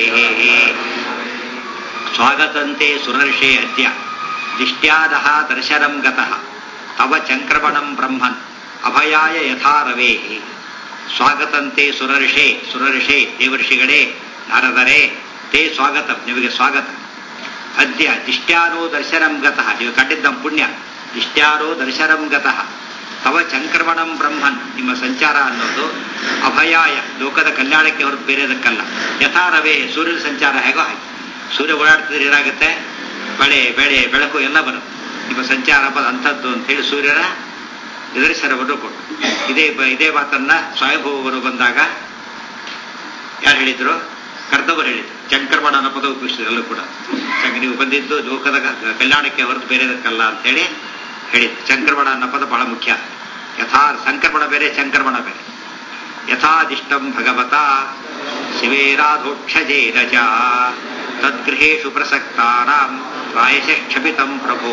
ಸ್ವಾಗತಂತೆ ಸುರರ್ಷೇ ಅದ್ಯ ದಿಷ್ಟ್ಯಾದಃ ದರ್ಶನಂ ಗತಃ ತವ ಚಂಕ್ರಮಣಂ ಬ್ರಹ್ಮನ್ ಅಭಯಾಯ ಯಥಾರವೇ ಸ್ವಾಗತಂತೆ ಸುರರ್ಷೇ ಸುರರ್ಷೇ ದೇವರ್ಷಿಗಳೇ ನಾರದರೇ ತೇ ಸ್ವಾಗತ ನಿಮಗೆ ಸ್ವಾಗತ ಅದ್ಯ ದಿಷ್ಟ್ಯಾರೋ ದರ್ಶನಂ ಗತಃ ನೀವು ಕಂಡಿದ್ದ ಪುಣ್ಯ ದಿಷ್ಟ್ಯಾರೋ ದರ್ಶನಂ ಗತಃ ತವ ಚಂಕ್ರಮಣಂ ಬ್ರಹ್ಮನ್ ನಿಮ್ಮ ಸಂಚಾರ ಅನ್ನೋದು ಅಭಯಾಯ ಲೋಕದ ಕಲ್ಯಾಣಕ್ಕೆ ಹೊರತು ಬೇರೆದಕ್ಕಲ್ಲ ಯಥಾರವೇ ಸೂರ್ಯನ ಸಂಚಾರ ಹೇಗೋ ಹಾಗೆ ಸೂರ್ಯ ಓಡಾಡ್ತಿದ್ರೆ ಏನಾಗುತ್ತೆ ಮಳೆ ಬೆಳೆ ಬೆಳಕು ಎಲ್ಲ ಬರುತ್ತೆ ನಿಮ್ಮ ಸಂಚಾರ ಅನ್ನೋದು ಅಂಥದ್ದು ಅಂತ ಹೇಳಿ ಸೂರ್ಯನ ನಿದರ್ಶನವನ್ನು ಕೊಟ್ಟು ಇದೇ ಇದೇ ಮಾತನ್ನ ಸ್ವಯಂಭೂವರು ಬಂದಾಗ ಯಾರು ಹೇಳಿದ್ರು ಕರ್ತವರು ಹೇಳಿದ್ರು ಚಂಕ್ರಮಣ ಅನ್ನೋ ಪದ ಉಪಯೋಗಿಸಿದ್ರು ಎಲ್ಲೂ ಕೂಡ ನೀವು ಬಂದಿದ್ದು ಲೋಕದ ಕಲ್ಯಾಣಕ್ಕೆ ಹೊರತು ಬೇರೆದಕ್ಕಲ್ಲ ಅಂತೇಳಿ ಹೇಳಿದ್ದು ಚಂಕ್ರಮಣ ಅನ್ನೋ ಪದ ಬಹಳ ಮುಖ್ಯ ಯಥಾ ಸಂಕ್ರಮಣ ಬೇರೆ ಚಂಕ್ರಮಣ ಬೇರೆ ಯಥಾದಿಷ್ಟಂ ಭಗವತ ಶಿವೇರಾಧೋಕ್ಷಜೇನ ಚ ತದ್ಗೃಹೇಶು ಪ್ರಸಕ್ತಾನಾಂ ಪ್ರಾಯಶಃ ಕ್ಷಪಿತಂ ಪ್ರಭೋ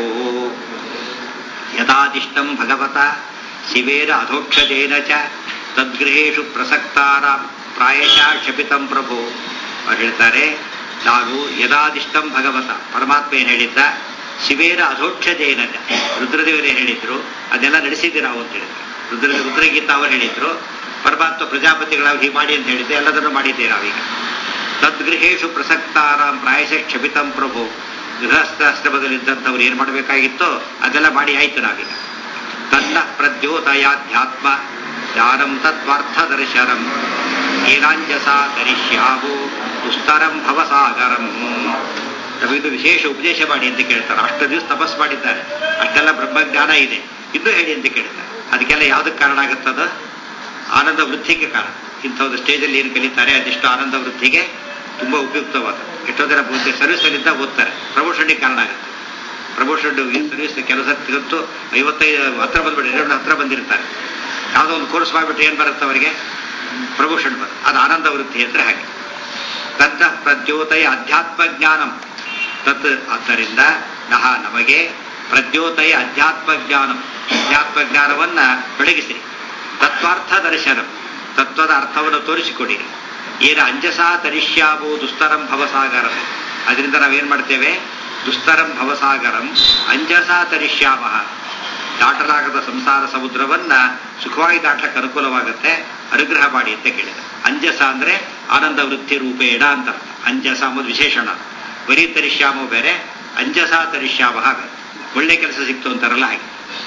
ಯಥಾದಿಷ್ಟಂ ಭಗವತ ಶಿವೇರ ಅಧೋಕ್ಷಜೇನ ಚ ತದ್ಗೃಹೇಶು ಪ್ರಸಕ್ತಾನಾಂ ಪ್ರಾಯಶಃ ಕ್ಷಪಿತಂ ಪ್ರಭೋ ಅವ್ರು ಹೇಳ್ತಾರೆ ನಾನು ಯದಾದಿಷ್ಟಂ ಭಗವತ ಪರಮಾತ್ಮ ಏನು ಹೇಳಿದ್ದ ಶಿವೇರ ಅಧೋಕ್ಷಜೇನ ಚ ರುದ್ರದೇವರೇ ಹೇಳಿದ್ರು ಅದೆಲ್ಲ ನಡೆಸಿದ್ದೆ ನಾವು ಅಂತ ಹೇಳಿದ್ರು ರುದ್ರ ರುದ್ರಗೀತ ಅವರು ಹೇಳಿದ್ರು ಪರಮಾತ್ಮ ಪ್ರಜಾಪತಿಗಳಾಗಿ ಹೀಗೆ ಮಾಡಿ ಅಂತ ಹೇಳಿದ್ದೆ ಎಲ್ಲದನ್ನು ಮಾಡಿದ್ದೆ ನಾವೀಗ ತದ್ಗೃಹೇಶು ಪ್ರಸಕ್ತಾರಾಮ್ ಪ್ರಾಯಶಃ ಕ್ಷಪಿತಂ ಪ್ರಭು ಗೃಹಸ್ಥಾಶ್ರಮದಲ್ಲಿದ್ದಂಥವ್ರು ಏನು ಮಾಡಬೇಕಾಗಿತ್ತೋ ಅದೆಲ್ಲ ಮಾಡಿ ಆಯ್ತು ನಾವೀಗ ತನ್ನ ಪ್ರದ್ಯೋತಯಾಧ್ಯಾತ್ಮ ಜ್ಞಾನಂ ತತ್ವಾರ್ಥ ದರ್ಶನಂ ಏನಾಂಜಸ ಕರಿಷ್ಯಾವು ದುಸ್ತರಂ ಭವಸಾಗರಂ ನಮಗಿದು ವಿಶೇಷ ಉಪದೇಶ ಮಾಡಿ ಅಂತ ಕೇಳ್ತಾರೆ ಅಷ್ಟು ದಿವಸ ತಪಸ್ ಮಾಡಿದ್ದಾರೆ ಅಷ್ಟೆಲ್ಲ ಬ್ರಹ್ಮಜ್ಞಾನ ಇದೆ ಇನ್ನೂ ಹೇಳಿ ಅಂತ ಕೇಳ್ತಾರೆ ಅದಕ್ಕೆಲ್ಲ ಯಾವುದಕ್ಕೆ ಕಾರಣ ಆಗುತ್ತದ ಆನಂದ ವೃದ್ಧಿಗೆ ಕಾರಣ ಇಂಥದ್ದು ಸ್ಟೇಜಲ್ಲಿ ಏನು ಕಲಿತಾರೆ ಅದೆಷ್ಟು ಆನಂದ ವೃದ್ಧಿಗೆ ತುಂಬಾ ಉಪಯುಕ್ತವಾದ ಎಷ್ಟೋ ಜನ ಬುದ್ಧಿ ಸರ್ವಿಸಲ್ಲಿದ್ದ ಓದ್ತಾರೆ ಪ್ರಮೋಷನ್ಗೆ ಕಾರಣ ಆಗುತ್ತೆ ಪ್ರಮೋಷನ್ ಸರ್ವಿಸ್ ಕೆಲಸ ಇವತ್ತು ಐವತ್ತೈದು ಹತ್ರ ಬಂದ್ಬಿಟ್ಟು ಎರಡು ಹತ್ರ ಬಂದಿರ್ತಾರೆ ಯಾವುದೋ ಒಂದು ಕೋರ್ಸ್ ಮಾಡಿಬಿಟ್ಟು ಏನು ಬರುತ್ತೆ ಅವರಿಗೆ ಪ್ರಮೋಷನ್ ಬರುತ್ತೆ ಅದು ಆನಂದ ವೃದ್ಧಿ ಅಂದ್ರೆ ಹಾಗೆ ತನ್ನ ಪ್ರದ್ಯೋತಯ ಅಧ್ಯಾತ್ಮ ಜ್ಞಾನಂ ತತ್ ಆದ್ದರಿಂದ ನಹ ನಮಗೆ ಪ್ರದ್ಯೋತಯ ಅಧ್ಯಾತ್ಮ ಜ್ಞಾನಂ ಅಧ್ಯಾತ್ಮ ಜ್ಞಾನವನ್ನ ಬೆಳಗಿಸಿರಿ ತತ್ವಾರ್ಥ ದರ್ಶನ ತತ್ವದ ಅರ್ಥವನ್ನು ತೋರಿಸಿಕೊಡಿರಿ ಏನು ಅಂಜಸ ತರಿಷ್ಯಾಮೋ ದುಸ್ತರಂ ಭವಸಾಗರಂ ಅದರಿಂದ ನಾವೇನ್ ಮಾಡ್ತೇವೆ ದುಸ್ತರಂ ಭವಸಾಗರಂ ಅಂಜಸ ತರಿಷ್ಯಾಮ ದಾಟಲಾಗದ ಸಂಸಾರ ಸಮುದ್ರವನ್ನ ಸುಖವಾಗಿ ದಾಟಕ್ಕೆ ಅನುಕೂಲವಾಗುತ್ತೆ ಅನುಗ್ರಹ ಮಾಡಿ ಅಂತ ಕೇಳಿದ ಅಂಜಸ ಅಂದ್ರೆ ಆನಂದ ವೃತ್ತಿ ರೂಪೇಣ ಅಂತ ಅರ್ಥ ಅಂಜಸ ಅನ್ನೋದು ವಿಶೇಷಣ ಬರೀ ತರಿಷ್ಯಾಮೋ ಬೇರೆ ಅಂಜಸ ತರಿಷ್ಯಾಮ ಬೇರೆ ಒಳ್ಳೆ ಕೆಲಸ ಸಿಕ್ತು ಅಂತಾರಲ್ಲ ಹಾಗೆ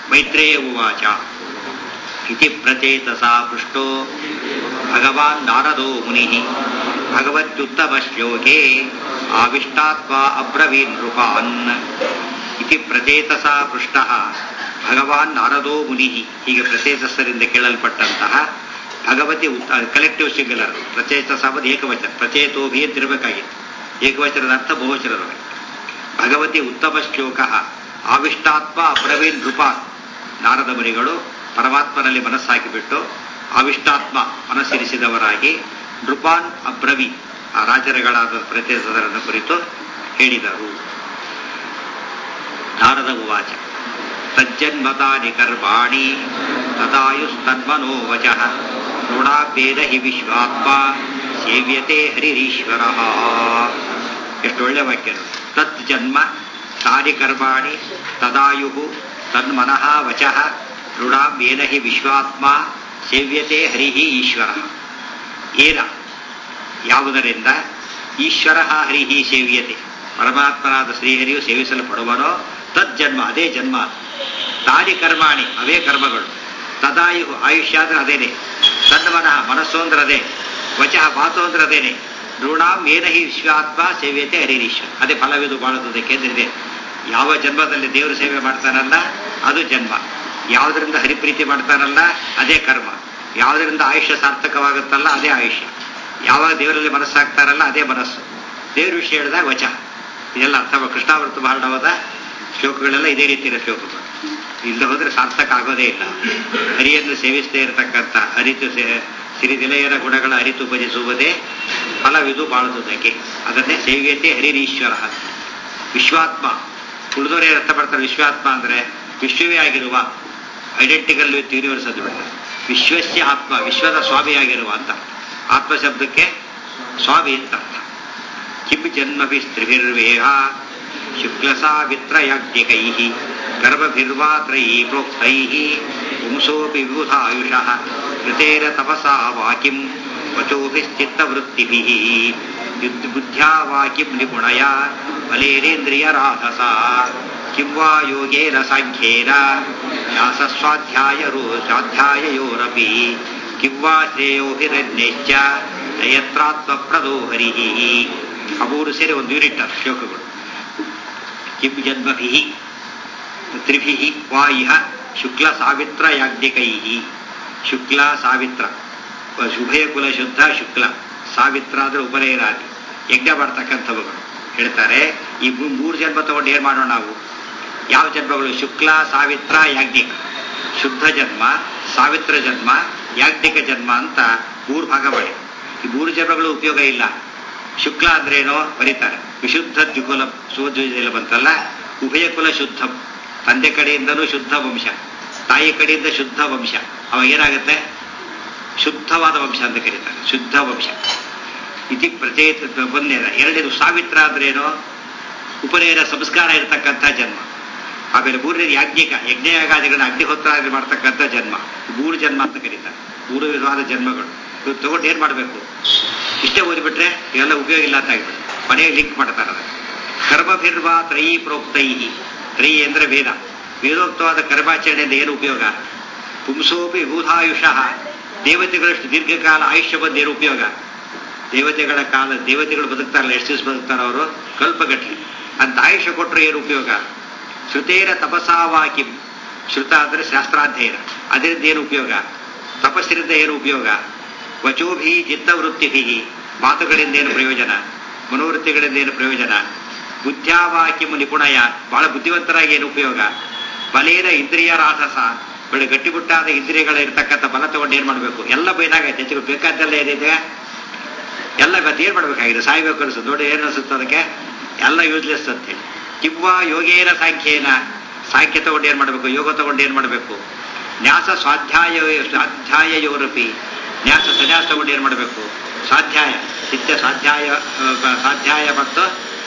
ಮೈತ್ರೇಯ ಉವಾಚ ಇತಿ ಪ್ರಚೇತಸಾ ಪೃಷ್ಟೋ ಭಗವಾನ್ ನಾರದೋ ಮುನಿ ಭಗವತ್ಯುತ್ತಮ ಶ್ಲೋಕೆ ಆವಿಷ್ಟಾತ್ಮ ಅಬ್ರವೀನ್ ನೃಪಾನ್ ಇತಿ ಪ್ರಚೇತಸಾ ಪೃಷ್ಟ ಭಗವಾನ್ ನಾರದೋ ಮುನಿ ಹೀಗೆ ಪ್ರಚೇತಸರಿಂದ ಕೇಳಲ್ಪಟ್ಟಂತಹ ಭಗವತಿ ಕಲೆಕ್ಟಿವ್ ಸಿಂಗುಲರ್ ಪ್ರಚೇತಸ ಅನ್ನೋದು ಏಕವಚನ ಪ್ರಚೇತೋಭಿ ಅಂತಿರಬೇಕಾಗಿತ್ತು ಏಕವಚನದ ಅರ್ಥ ಬಹುವಚನದ ಭಗವತಿ ಉತ್ತಮ ಶ್ಲೋಕ ಆವಿಷ್ಟಾತ್ಮ ಅಬ್ರವೀನ್ ನೃಪಾನ್ ನಾರದ ಮುನಿಗಳು ಪರಮಾತ್ಮನಲ್ಲಿ ಮನಸ್ಸಾಕಿಬಿಟ್ಟು ಆವಿಷ್ಟಾತ್ಮ ಮನಸ್ಸಿರಿಸಿದವರಾಗಿ ನೃಪಾನ್ ಅಬ್ರವಿ ಆ ರಾಜರುಗಳಾದ ಪ್ರತ್ಯೇಕರನ್ನು ಕುರಿತು ಹೇಳಿದರು ನಾರದ ಉವಾಚ ತಜ್ಜನ್ಮತಾನಿ ಕರ್ಮಾಣಿ ತದಾಯುಸ್ತನ್ಮನೋ ವಚ ಋಣಾಭೇದ ಹಿ ವಿಶ್ವಾತ್ಮ ಸೇವ್ಯತೆ ಹರಿರೀಶ್ವರ ಎಷ್ಟು ಒಳ್ಳೆ ವಾಕ್ಯ ತತ್ ಜನ್ಮ ತಾನಿ ಕರ್ಮಾಣಿ ತದಾಯು ತನ್ಮನಃ ವಚಃ ಋಣಾಂ ಏನ ಹಿ ವಿಶ್ವಾತ್ಮ ಸೇವ್ಯತೆ ಹರಿ ಈಶ್ವರ ಏನ ಯಾವುದರಿಂದ ಈಶ್ವರ ಹರಿ ಸೇವ್ಯತೆ ಪರಮಾತ್ಮನಾದ ಶ್ರೀಹರಿಯು ಸೇವಿಸಲ್ಪಡುವನೋ ತಜ್ಜನ್ಮ ಅದೇ ಜನ್ಮ ತಾನಿ ಕರ್ಮಾಣಿ ಅವೇ ಕರ್ಮಗಳು ತದಾಯು ಆಯುಷ್ಯ ಅಂದ್ರೆ ಅದೇನೆ ತನ್ಮನ ಮನಸ್ಸು ಅಂದ್ರೆ ಅದೇ ವಚಃ ಮಾತು ಅಂದ್ರೆ ಅದೇನೆ ಋಣಾಂ ಏನ ಹಿ ವಿಶ್ವಾತ್ಮ ಸೇವ್ಯತೆ ಹರಿರೀಶ್ವರ ಅದೇ ಫಲವಿದು ಬಾಳುವುದಕ್ಕೆ ಇದೆ ಯಾವ ಜನ್ಮದಲ್ಲಿ ದೇವರು ಸೇವೆ ಮಾಡ್ತಾನಲ್ಲ ಅದು ಜನ್ಮ ಯಾವುದರಿಂದ ಹರಿಪ್ರೀತಿ ಮಾಡ್ತಾನಲ್ಲ ಅದೇ ಕರ್ಮ ಯಾವುದರಿಂದ ಆಯುಷ್ಯ ಸಾರ್ಥಕವಾಗುತ್ತಲ್ಲ ಅದೇ ಆಯುಷ್ಯ ಯಾವಾಗ ದೇವರಲ್ಲಿ ಮನಸ್ಸಾಗ್ತಾರಲ್ಲ ಅದೇ ಮನಸ್ಸು ದೇವ್ರ ವಿಷಯ ಹೇಳಿದಾಗ ವಚ ಇದೆಲ್ಲ ಅರ್ಥ ಕೃಷ್ಣಾವೃತ ಭಾರಣವಾದ ಶ್ಲೋಕಗಳೆಲ್ಲ ಇದೇ ರೀತಿಯ ಶ್ಲೋಕಗಳು ಇಲ್ಲದೆ ಹೋದ್ರೆ ಸಾರ್ಥಕ ಆಗೋದೇ ಇಲ್ಲ ಹರಿಯನ್ನು ಸೇವಿಸದೇ ಇರತಕ್ಕಂಥ ಅರಿತು ಸಿರಿದಿಲೆಯರ ಗುಣಗಳ ಅರಿತು ಭಜಿಸುವುದೇ ಫಲವಿದು ಬಾಳುವುದಕ್ಕೆ ಅದನ್ನೇ ಸೇವ್ಯತೆ ಹರಿರೀಶ್ವರ ವಿಶ್ವಾತ್ಮ ಉಳಿದವರೇ ಅರ್ಥ ಮಾಡ್ತಾರೆ ವಿಶ್ವಾತ್ಮ ಅಂದ್ರೆ ವಿಶ್ವವೇ ಆಗಿರುವ ಐಡೆಂಟಿಕಲ್ ವಿತ್ ಯೂನಿವರ್ಸ್ ಅದು ಬಿಡ್ತಾರೆ ವಿಶ್ವಸ್ಯ ಆತ್ಮ ವಿಶ್ವದ ಸ್ವಾಮಿಯಾಗಿರುವ ಅಂತ ಆತ್ಮ ಶಬ್ದಕ್ಕೆ ಸ್ವಾಮಿ ಅಂತ ಅರ್ಥ ಕಿಂ ಜನ್ಮಭಿ ಸ್ತ್ರಿಭಿರ್ವೇಹ ಶುಕ್ಲ ಸಾವಿತ್ರಯಾಜ್ಞಿಕೈ ಗರ್ಭಭಿರ್ವಾ ತ್ರಯೀ ಪ್ರೋಕ್ತೈ ಪುಂಸೋಪಿ ವಿಬುಧಾಯುಷಃ ಕೃತೇರ ತಪಸಾ ವಾಕಿಂ ವಚೋಭಿಶ್ಚಿತ್ತವೃತ್ತಿಭಿ ಬುದ್ಧ್ಯಾ ವಾಕಿಂ ನಿಪುಣಯ ಬಲೇರೇಂದ್ರಿಯ ರಾಧಸ ಕಿಂ ವಾ ಯೋಗೇನ ಸಾಂಖ್ಯೇನ ನ್ಯಾಸಸ್ವಾಧ್ಯಾಯರೋ ಸ್ವಾಧ್ಯಾಯಯೋರಪಿ ಕಿಂ ವಾ ಶ್ರೇಯೋಭಿರಜ್ಞಶ್ಚ ಜಯತ್ರಾತ್ಮಪ್ರದೋ ಹರಿ ಆ ಮೂರು ಸೇರಿ ಒಂದು ಯೂನಿಟ್ ಶ್ಲೋಕಗಳು ಕಿಂ ಜನ್ಮಭಿ ತ್ರಿಭಿ ವಾ ಇಹ ಶುಕ್ಲ ಸಾವಿತ್ರ ಯಾಜ್ಞಿಕೈ ಶುಕ್ಲ ಸಾವಿತ್ರ ಉಭಯ ಕುಲ ಶುದ್ಧ ಶುಕ್ಲ ಸಾವಿತ್ರ ಅಂದ್ರೆ ಉಪನಯನಾದಿ ಯಜ್ಞ ಮಾಡ್ತಕ್ಕಂಥವುಗಳು ಹೇಳ್ತಾರೆ ಈ ಮೂರು ಜನ್ಮ ತಗೊಂಡು ಏನ್ ಮಾಡೋಣ ನಾವು ಯಾವ ಜನ್ಮಗಳು ಶುಕ್ಲ ಸಾವಿತ್ರ ಯಾಜ್ಞಿಕ ಶುದ್ಧ ಜನ್ಮ ಸಾವಿತ್ರ ಜನ್ಮ ಯಾಜ್ಞಿಕ ಜನ್ಮ ಅಂತ ಮೂರು ಭಾಗ ಮಾಡಿ ಈ ಮೂರು ಜನ್ಮಗಳು ಉಪಯೋಗ ಇಲ್ಲ ಶುಕ್ಲ ಅಂದ್ರೇನೋ ಬರೀತಾರೆ ವಿಶುದ್ಧ ದ್ವಿಕುಲ ಸೂರ್ಯ ಬಂತಲ್ಲ ಉಭಯ ಕುಲ ಶುದ್ಧ ತಂದೆ ಕಡೆಯಿಂದಲೂ ಶುದ್ಧ ವಂಶ ತಾಯಿ ಕಡೆಯಿಂದ ಶುದ್ಧ ವಂಶ ಅವಾಗ ಏನಾಗುತ್ತೆ ಶುದ್ಧವಾದ ವಂಶ ಅಂತ ಕರೀತಾರೆ ಶುದ್ಧ ವಂಶ ಇತಿ ಪ್ರಚೇತ ಒಂದೇದ ಎರಡನೇದು ಸಾವಿತ್ರ ಅಂದ್ರೇನು ಉಪನಯನ ಸಂಸ್ಕಾರ ಇರತಕ್ಕಂಥ ಜನ್ಮ ಆಮೇಲೆ ಮೂರನೇದು ಯಾಜ್ಞಿಕ ಯಜ್ಞಯಾಗಾದಿಗಳನ್ನ ಅಗ್ನಿಹೋತ್ರಾದಿ ಮಾಡ್ತಕ್ಕಂಥ ಜನ್ಮ ಮೂರು ಜನ್ಮ ಅಂತ ಕರೀತಾರೆ ಮೂರು ವಿಧವಾದ ಜನ್ಮಗಳು ಇವು ತಗೊಂಡು ಏನ್ ಮಾಡಬೇಕು ಇಷ್ಟೇ ಓದಿಬಿಟ್ರೆ ಇವೆಲ್ಲ ಉಪಯೋಗ ಇಲ್ಲ ಅಂತ ಆಗಿಬಿಟ್ಟು ಮನೆಗೆ ಲಿಂಕ್ ಮಾಡ್ತಾರೆ ಅದನ್ನು ಕರ್ಮಭಿರ್ವಾ ತ್ರಯೀ ಪ್ರೋಕ್ತೈ ತ್ರಯಿ ಅಂದ್ರೆ ವೇದ ವೇದೋಕ್ತವಾದ ಕರ್ಮಾಚರಣೆಯಿಂದ ಏನು ಉಪಯೋಗ ಪುಂಸೋಪಿ ವಿಭೂಧಾಯುಷಃ ದೇವತೆಗಳಷ್ಟು ದೀರ್ಘಕಾಲ ಆಯುಷ್ಯ ಬಂದು ಏನು ಉಪಯೋಗ ದೇವತೆಗಳ ಕಾಲ ದೇವತೆಗಳು ಬದುಕ್ತಾರಲ್ಲ ಎಷ್ಟು ದಿವಸ ಬದುಕ್ತಾರ ಅವರು ಕಲ್ಪಗಟ್ಲಿ ಅಂತ ಆಯುಷ್ಯ ಕೊಟ್ಟರೆ ಏನು ಉಪಯೋಗ ಶ್ರುತೇನ ತಪಸಾವಾಕಿಂ ಶ್ರುತ ಅಂದ್ರೆ ಶಾಸ್ತ್ರಾಧ್ಯಯನ ಅದರಿಂದ ಏನು ಉಪಯೋಗ ತಪಸ್ಸಿನಿಂದ ಏನು ಉಪಯೋಗ ವಚೋಭಿ ಚಿತ್ತವೃತ್ತಿಭಿ ಮಾತುಗಳಿಂದ ಏನು ಪ್ರಯೋಜನ ಮನೋವೃತ್ತಿಗಳಿಂದ ಏನು ಪ್ರಯೋಜನ ಬುದ್ಧ್ಯಾವಾಕಿಂ ನಿಪುಣಯ ಬಹಳ ಬುದ್ಧಿವಂತರಾಗಿ ಏನು ಉಪಯೋಗ ಬಲೇನ ಇಂದ್ರಿಯ ರಾಧಸ ಒಳ್ಳೆ ಗಟ್ಟಿಮುಟ್ಟಾದ ಇಂದ್ರಿಯಗಳ ಇರ್ತಕ್ಕಂಥ ಬಲ ತಗೊಂಡು ಏನ್ ಮಾಡಬೇಕು ಎಲ್ಲ ಬೈದಾಗೈತೆ ಹೆಚ್ಚು ಬೇಕಾದ್ದೆಲ್ಲ ಏನಿದೆ ಎಲ್ಲ ಇವತ್ತು ಏನ್ ಮಾಡ್ಬೇಕಾಗಿದೆ ಸಾಯ್ಬೇಕು ಅನಿಸುತ್ತೆ ನೋಡಿ ಏನ್ ಅನಿಸುತ್ತೆ ಅದಕ್ಕೆ ಎಲ್ಲ ಯೂಸ್ಲೆಸ್ ಅಂತ ಹೇಳಿ ಕಿವ್ವ ಯೋಗೇನ ಸಾಂಖ್ಯೇನ ಸಾಂಖ್ಯ ತಗೊಂಡು ಏನ್ ಮಾಡಬೇಕು ಯೋಗ ತಗೊಂಡು ಏನ್ ಮಾಡಬೇಕು ನ್ಯಾಸ ಸ್ವಾಧ್ಯಾಯ ಸ್ವಾಧ್ಯಾಯೋರಪಿ ನ್ಯಾಸ ಸನ್ಯಾಸ ತಗೊಂಡು ಏನ್ ಮಾಡಬೇಕು ಸ್ವಾಧ್ಯಾಯ ನಿತ್ಯ ಸ್ವಾಧ್ಯಾಯ ಆ, ಸ್ವಾಧ್ಯಾಯ ಮತ್ತು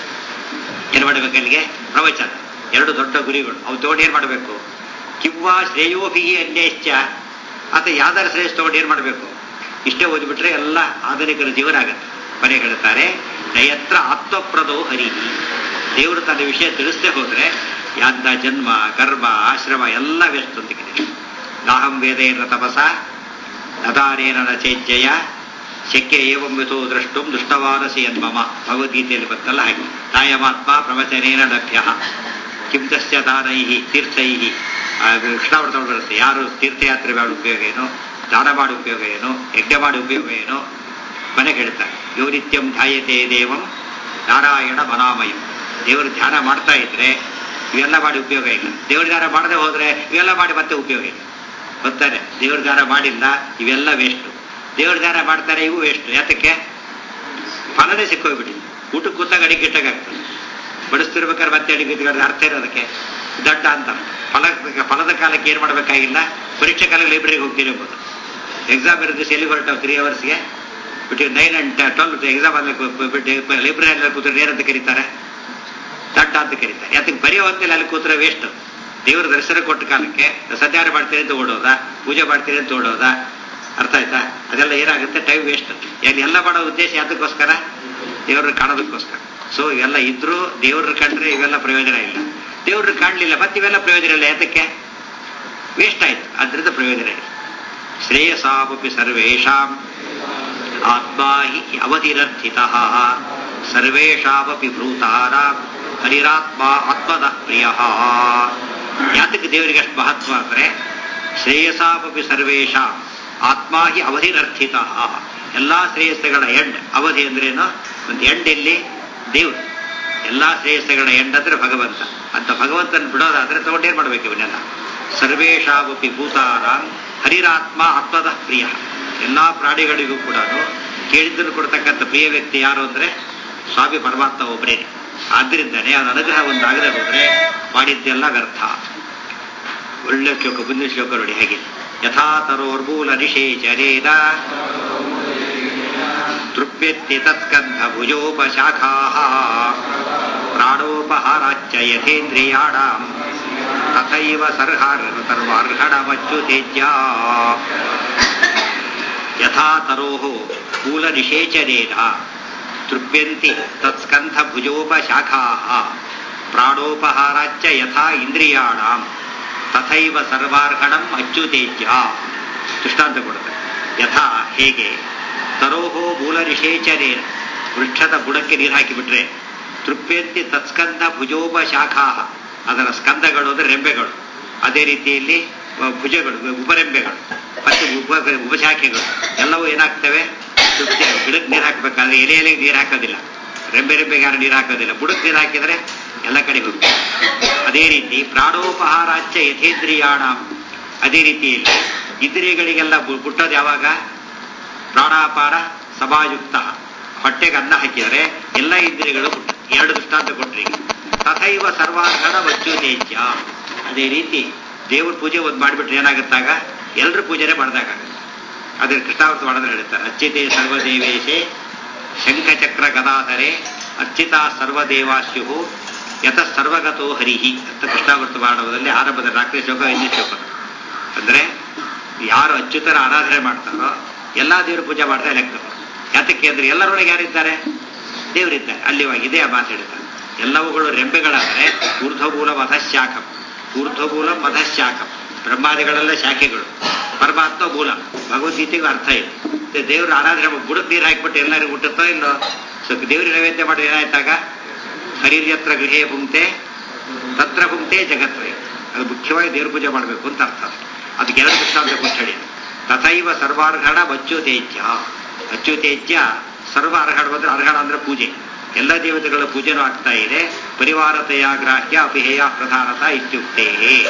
ಏನ್ ಮಾಡಬೇಕು ಅಲ್ಲಿಗೆ ಪ್ರವಚನ ಎರಡು ದೊಡ್ಡ ಗುರಿಗಳು ಅವು ತಗೊಂಡು ಏನ್ ಮಾಡಬೇಕು ಕಿವ್ವ ಶ್ರೇಯೋಭಿಗಿ ಅನ್ಯಶ್ಚ ಅಥವಾ ಯಾವ್ದಾರು ಶ್ರೇಷ್ಠ ತಗೊಂಡು ಏನ್ ಮಾಡಬೇಕು ಇಷ್ಟೇ ಓದಿಬಿಟ್ರೆ ಎಲ್ಲ ಆಧುನಿಕರ ಜೀವನ ಆಗತ್ತೆ ಮನೆ ಹೇಳ್ತಾರೆ ನಯತ್ರ ಆತ್ಮಪ್ರದೋ ಹರಿ ದೇವರು ತನ್ನ ವಿಷಯ ತಿಳಿಸದೆ ಹೋದ್ರೆ ಯಾದ್ದ ಜನ್ಮ ಗರ್ಭ ಆಶ್ರಮ ಎಲ್ಲ ವೇಸ್ಟ್ ಅಂತ ಕೇಳಿ ನಾಹಂ ವೇದೇನ ತಪಸ ನದಾನೇನ ನ ಚೇಜ್ಜಯ ಶಕ್ಯ ಏವಂ ವಿಧೋ ದ್ರಷ್ಟುಂ ದುಷ್ಟವಾನಸಿ ಯನ್ಮಮ ಭಗವದ್ಗೀತೆಯಲ್ಲಿ ಬಂತಲ್ಲ ಹಾಗೆ ತಾಯಮಾತ್ಮ ಪ್ರವಚನೇನ ಲಭ್ಯ ಕಿಂ ತಸ್ಯ ದಾನೈ ತೀರ್ಥೈ ಕೃಷ್ಣಾವೃತ ಬರುತ್ತೆ ಯಾರು ತೀರ್ಥಯಾತ್ರೆ ಮಾಡಿ ಉಪಯೋಗ ಏನು ದಾನ ಮಾಡಿ ಉಪಯೋಗ ಏನು ಯಜ್ಞ ಮಾಡಿ ಉಪಯೋಗ ಏನು ಮನೆಗೆ ಹೇಳ್ತಾರೆ ಯೋ ನಿತ್ಯಂ ಧ್ಯಾಯತೆ ದೇವಂ ನಾರಾಯಣ ಮನಾಮಯಂ ದೇವರು ಧ್ಯಾನ ಮಾಡ್ತಾ ಇದ್ರೆ ಇವೆಲ್ಲ ಮಾಡಿ ಉಪಯೋಗ ಇಲ್ಲ ದೇವ್ರ ಧ್ಯಾನ ಮಾಡದೆ ಹೋದ್ರೆ ಇವೆಲ್ಲ ಮಾಡಿ ಮತ್ತೆ ಉಪಯೋಗ ಇಲ್ಲ ಗೊತ್ತಾರೆ ದೇವ್ರ ಧ್ಯಾನ ಮಾಡಿಲ್ಲ ಇವೆಲ್ಲ ವೇಸ್ಟು ದೇವ್ರ ಧ್ಯಾನ ಮಾಡ್ತಾರೆ ಇವು ವೇಸ್ಟ್ ಯಾತಕ್ಕೆ ಫಲನೇ ಸಿಕ್ಕೋಗ್ಬಿಟ್ಟಿದೆ ಊಟಕ್ಕೆ ಕೂತಾಗ ಅಡಿಗೆ ಇಟ್ಟಾಗ್ತದೆ ಬಡಿಸ್ತಿರ್ಬೇಕಾದ್ರೆ ಮತ್ತೆ ಅಡಿಗೆ ಇಟ್ಕೊಂಡ್ರೆ ಅರ್ಥ ಇರೋದಕ್ಕೆ ದಡ್ಡ ಅಂತ ಫಲ ಫಲದ ಕಾಲಕ್ಕೆ ಏನು ಮಾಡಬೇಕಾಗಿಲ್ಲ ಪರೀಕ್ಷೆ ಕಾಲಕ್ಕೆ ಲೈಬ್ರರಿಗೆ ಹೋಗ್ತೀರಿ ಎಂಬುದು ಎಕ್ಸಾಮ್ ಇರೋ ದಿವಸ ಎಲ್ಲಿ ಹೊರಟಾವ್ ತ್ರೀ ಅವರ್ಸ್ಗೆ ಬಿಟ್ಟು ನೈನ್ ಅಂಡ್ ಟ್ವೆಲ್ ಎಕ್ಸಾಮ್ ಆದ್ಮೇಲೆ ಬಿಟ್ಟು ಲೈಬ್ರರಿ ಕೂತ್ರೆ ಏನಂತ ಕರೀತಾರೆ ದಡ್ಡ ಅಂತ ಕರೀತಾರೆ ಯಾತಕ್ಕೆ ಬರೆಯೋ ಹೊತ್ತಲ್ಲಿ ಅಲ್ಲಿ ಕೂತ್ರೆ ವೇಸ್ಟ್ ದೇವರ ದರ್ಶನ ಕೊಟ್ಟ ಕಾಲಕ್ಕೆ ಸಂಧ್ಯಾರ ಮಾಡ್ತೀನಿ ಅಂತ ಓಡೋದ ಪೂಜೆ ಮಾಡ್ತೀನಿ ಅಂತ ಓಡೋದ ಅರ್ಥ ಆಯ್ತಾ ಅದೆಲ್ಲ ಏನಾಗುತ್ತೆ ಟೈಮ್ ವೇಸ್ಟ್ ಎಲ್ಲಿ ಎಲ್ಲ ಮಾಡೋ ಉದ್ದೇಶ ಯಾತಕ್ಕೋಸ್ಕರ ದೇವ್ರನ್ನ ಕಾಣೋದಕ್ಕೋಸ್ಕರ ಸೊ ಇವೆಲ್ಲ ಇದ್ರೂ ದೇವ್ರ ಕಂಡ್ರೆ ಇವೆಲ್ಲ ಪ್ರಯೋಜನ ಇಲ್ಲ ದೇವ್ರ ಕಾಣಲಿಲ್ಲ ಮತ್ತೆ ಇವೆಲ್ಲ ಪ್ರಯೋಜನ ಇಲ್ಲ ಯಾತಕ್ಕೆ ವೇಸ್ಟ್ ಆಯ್ತು ಅದರಿಂದ ಪ್ರಯೋಜನ ಇಲ್ಲ ಶ್ರೇಯಸಾಮಪಿ ಸರ್ವೇಷಾಂ ಆತ್ಮಾ ಹಿ ಅವಧಿರರ್ಥಿತ ಸರ್ವೇಷಾಮಪಿ ಭೂತಾನಾಂ ಹರಿರಾತ್ಮ ಆತ್ಮದ ಪ್ರಿಯ ಯಾತಕ್ಕೆ ದೇವರಿಗೆ ಅಷ್ಟು ಮಹತ್ವ ಅಂದ್ರೆ ಶ್ರೇಯಸಾಮಪಿ ಸರ್ವೇಷಾಂ ಆತ್ಮ ಹಿ ಅವಧಿರರ್ಥಿತ ಎಲ್ಲಾ ಶ್ರೇಯಸ್ಸುಗಳ ಎಂಡ್ ಅವಧಿ ಅಂದ್ರೇನು ಒಂದು ಎಂಡ್ ಎಲ್ಲಿ ದೇವ್ರು ಎಲ್ಲಾ ಶ್ರೇಯಸ್ಸುಗಳ ಎಂಡ್ ಅಂದ್ರೆ ಭಗವಂತ ಅಂತ ಭಗವಂತನ ಬಿಡೋದಾದ್ರೆ ತಗೊಂಡೇನ್ ಮಾಡ್ಬೇಕು ಇವನ್ನೆಲ್ಲ ಸರ್ವೇಷಾಮಪಿ ಭೂತಾನಾಂ ಹರಿರಾತ್ಮ ಆತ್ಮದ ಪ್ರಿಯ ಎಲ್ಲಾ ಪ್ರಾಣಿಗಳಿಗೂ ಕೂಡ ಕೇಳಿದ್ದನ್ನು ಕೊಡ್ತಕ್ಕಂಥ ಪ್ರಿಯ ವ್ಯಕ್ತಿ ಯಾರು ಅಂದ್ರೆ ಸ್ವಾಮಿ ಪರಮಾತ್ಮ ಒಬ್ಬರೇ ಆದ್ರಿಂದನೇ ಅವನ ಅನುಗ್ರಹ ಒಂದಾಗದೆ ಹೋದ್ರೆ ಮಾಡಿದ್ದೆಲ್ಲ ವ್ಯರ್ಥ ಒಳ್ಳೆ ಶ್ಲೋಕ ಮುಂದಿನ ಶ್ಲೋಕ ನೋಡಿ ಹೇಗೆ ಯಥಾ ತರೋರ್ಮೂಲ ನಿಷೇಚರೇನ ತೃಪ್ಯತ್ತಿ ತತ್ಕಂಧ ಭುಜೋಪಶಾಖಾ ಪ್ರಾಣೋಪಹಾರಾಚ್ಯ ಯಥೇಂದ್ರಿಯಾಣಾಂ ತಥೈವ ಸರ್ಹಾರ್ ಸರ್ವಾರ್ಹಣಮಚ್ಯುತೇಜ್ಯ ಯಥಾ ತರೋಃ ಮೂಲನಿಷೇಚನೇನ ತೃಪ್ಯಂತಿ ತತ್ಸ್ಕಂಧ ಭುಜೋಪಶಾಖಾ ಪ್ರಾಣೋಪಹಾರಾಚ್ಯ ಯಥಾ ಇಂದ್ರಿಯಾಣಾಂ ತಥೈವ ಸರ್ವಾರ್ಹಣಂ ಅಚ್ಯುತೇಜ್ಯ ದೃಷ್ಟಾಂತ ಕೊಡುತ್ತೆ ಯಥಾ ಹೇಗೆ ತರೋಹೋ ಮೂಲ ನಿಷೇಚನೇನ ವೃಕ್ಷದ ಬುಡಕ್ಕೆ ನೀರು ಹಾಕಿಬಿಟ್ರೆ ತೃಪ್ಯಂತಿ ತತ್ಸ್ಕಂದ ಭುಜೋಪ ಶಾಖಾ ಅದರ ಸ್ಕಂದಗಳು ಅಂದ್ರೆ ರೆಂಬೆಗಳು ಅದೇ ರೀತಿಯಲ್ಲಿ ಭುಜಗಳು ಉಪರೆಂಬೆಗಳು ಮತ್ತು ಉಪ ಉಪಶಾಖೆಗಳು ಎಲ್ಲವೂ ಏನಾಗ್ತವೆ ತೃಪ್ತಿ ಗಿಡಕ್ಕೆ ನೀರು ಹಾಕಬೇಕಾದ್ರೆ ಎಲೆ ಎಲೆಗೆ ನೀರು ಹಾಕೋದಿಲ್ಲ ರೆಂಬೆ ರೆಂಬೆಗೆ ಯಾರು ನೀರು ಹಾಕೋದಿಲ್ಲ ಬುಡಕ್ಕೆ ನೀರು ಹಾಕಿದ್ರೆ ಎಲ್ಲ ಕಡೆ ಹೋಗುತ್ತೆ ಅದೇ ರೀತಿ ಪ್ರಾಣೋಪಹಾರಾಚ್ಯ ಯಥೇಂದ್ರಿಯಾಣ ಅದೇ ರೀತಿಯಲ್ಲಿ ಇಂದ್ರಿಯಗಳಿಗೆಲ್ಲ ಹುಟ್ಟೋದು ಯಾವಾಗ ಪ್ರಾಣಾಪಾರ ಸಮಾಯುಕ್ತ ಹೊಟ್ಟೆಗೆ ಅನ್ನ ಹಾಕಿದರೆ ಎಲ್ಲ ಇಂದ್ರಿಯಗಳು ಎರಡು ದೃಷ್ಟಾಂತ ಕೊಟ್ರಿ ತಥೈವ ಸರ್ವಾರ್ಹಣ ವಚ್ಚುತೇಜ್ಯ ಅದೇ ರೀತಿ ದೇವ್ರ ಪೂಜೆ ಒಂದು ಮಾಡಿಬಿಟ್ರೆ ಏನಾಗುತ್ತಾಗ ಎಲ್ಲರ ಪೂಜೆನೇ ಮಾಡಿದಾಗ ಅದೇ ಕೃಷ್ಣಾವರ್ತ ಮಾಡಿದ್ರೆ ಹೇಳ್ತಾರೆ ಅಚ್ಚಿತೆ ಸರ್ವದೇವೇಶೆ ಶಂಖಚಕ್ರ ಗದಾಧರೆ ಅರ್ಚಿತ ಸರ್ವದೇವಾಸ್ಯು ಯಥ ಸರ್ವಗತೋ ಹರಿಹಿ ಅಂತ ಕೃಷ್ಣಾವರ್ತ ಮಾಡುವುದರಲ್ಲಿ ಆರಂಭದ ನಾಲ್ಕನೇ ಶ್ಲೋಕ ಐದನೇ ಶ್ಲೋಕ ಅಂದ್ರೆ ಯಾರು ಅಚ್ಯುತರ ಆರಾಧನೆ ಮಾಡ್ತಾರೋ ಎಲ್ಲಾ ದೇವ್ರ ಪೂಜೆ ಮಾಡ್ತಾ ಲೆಕ್ಕ ಯಾತಕ್ಕೆ ಅಂದ್ರೆ ಎಲ್ಲರೊಳಗೆ ಯಾರಿದ್ದಾರೆ ದೇವರಿದ್ದಾರೆ ಅಲ್ಲಿ ಇದೇ ಆ ಮಾತು ಹೇಳ್ತಾರೆ ಎಲ್ಲವುಗಳು ರೆಂಬೆಗಳಾದರೆ ಊರ್ಧ್ವಮೂಲ ಮಧಶಾಖಂ ಊರ್ಧ್ವಮೂಲ ಮಧಶಾಖಂ ಬ್ರಹ್ಮಾದಿಗಳೆಲ್ಲ ಶಾಖೆಗಳು ಪರಮಾತ್ಮ ಮೂಲ ಭಗವದ್ಗೀತೆಗೂ ಅರ್ಥ ಇದೆ ದೇವ್ರ ಆರಾಧನೆ ಬುಡಕ್ಕೆ ನೀರು ಹಾಕಿಬಿಟ್ಟು ಎಲ್ಲರಿಗೂ ಹುಟ್ಟುತ್ತೋ ಇಲ್ಲೋ ಸೊ ದೇವ್ರಿಗೆ ನೈವೇದ್ಯ ಮಾಡಿ ಏನಾಯ್ತಾಗ ಹರಿರ್ಯತ್ರ ಗೃಹೇ ಪುಂಕ್ತೆ ತತ್ರ ಪುಂಕ್ತೆ ಜಗತ್ವೇ ಅದು ಮುಖ್ಯವಾಗಿ ದೇವ್ರ ಪೂಜೆ ಮಾಡಬೇಕು ಅಂತ ಅರ್ಥ ಅದಕ್ಕೆ ಎರಡು ದೃಷ್ಟಾಂತ ಕೊಟ್ಟು ಹೇಳಿ ತಥೈವ ಸರ್ವಾರ್ಹಣ ಅಚ್ಯುತೇಜ್ಯ ಅಚ್ಯುತೇಜ್ಯ ಸರ್ವ ಅರ್ಹಣ ಅಂದ್ರೆ ಅರ್ಹಣ ಅಂದ್ರೆ ಪೂಜೆ ಎಲ್ಲ ದೇವತೆಗಳ ಪೂಜೆನೂ ಆಗ್ತಾ ಇದೆ ಪರಿವಾರತೆಯ ಗ್ರಾಹ್ಯ ಅಪಿಹೇಯ ಪ್ರಧಾನತ ಇತ್ಯುಕ್ತೇ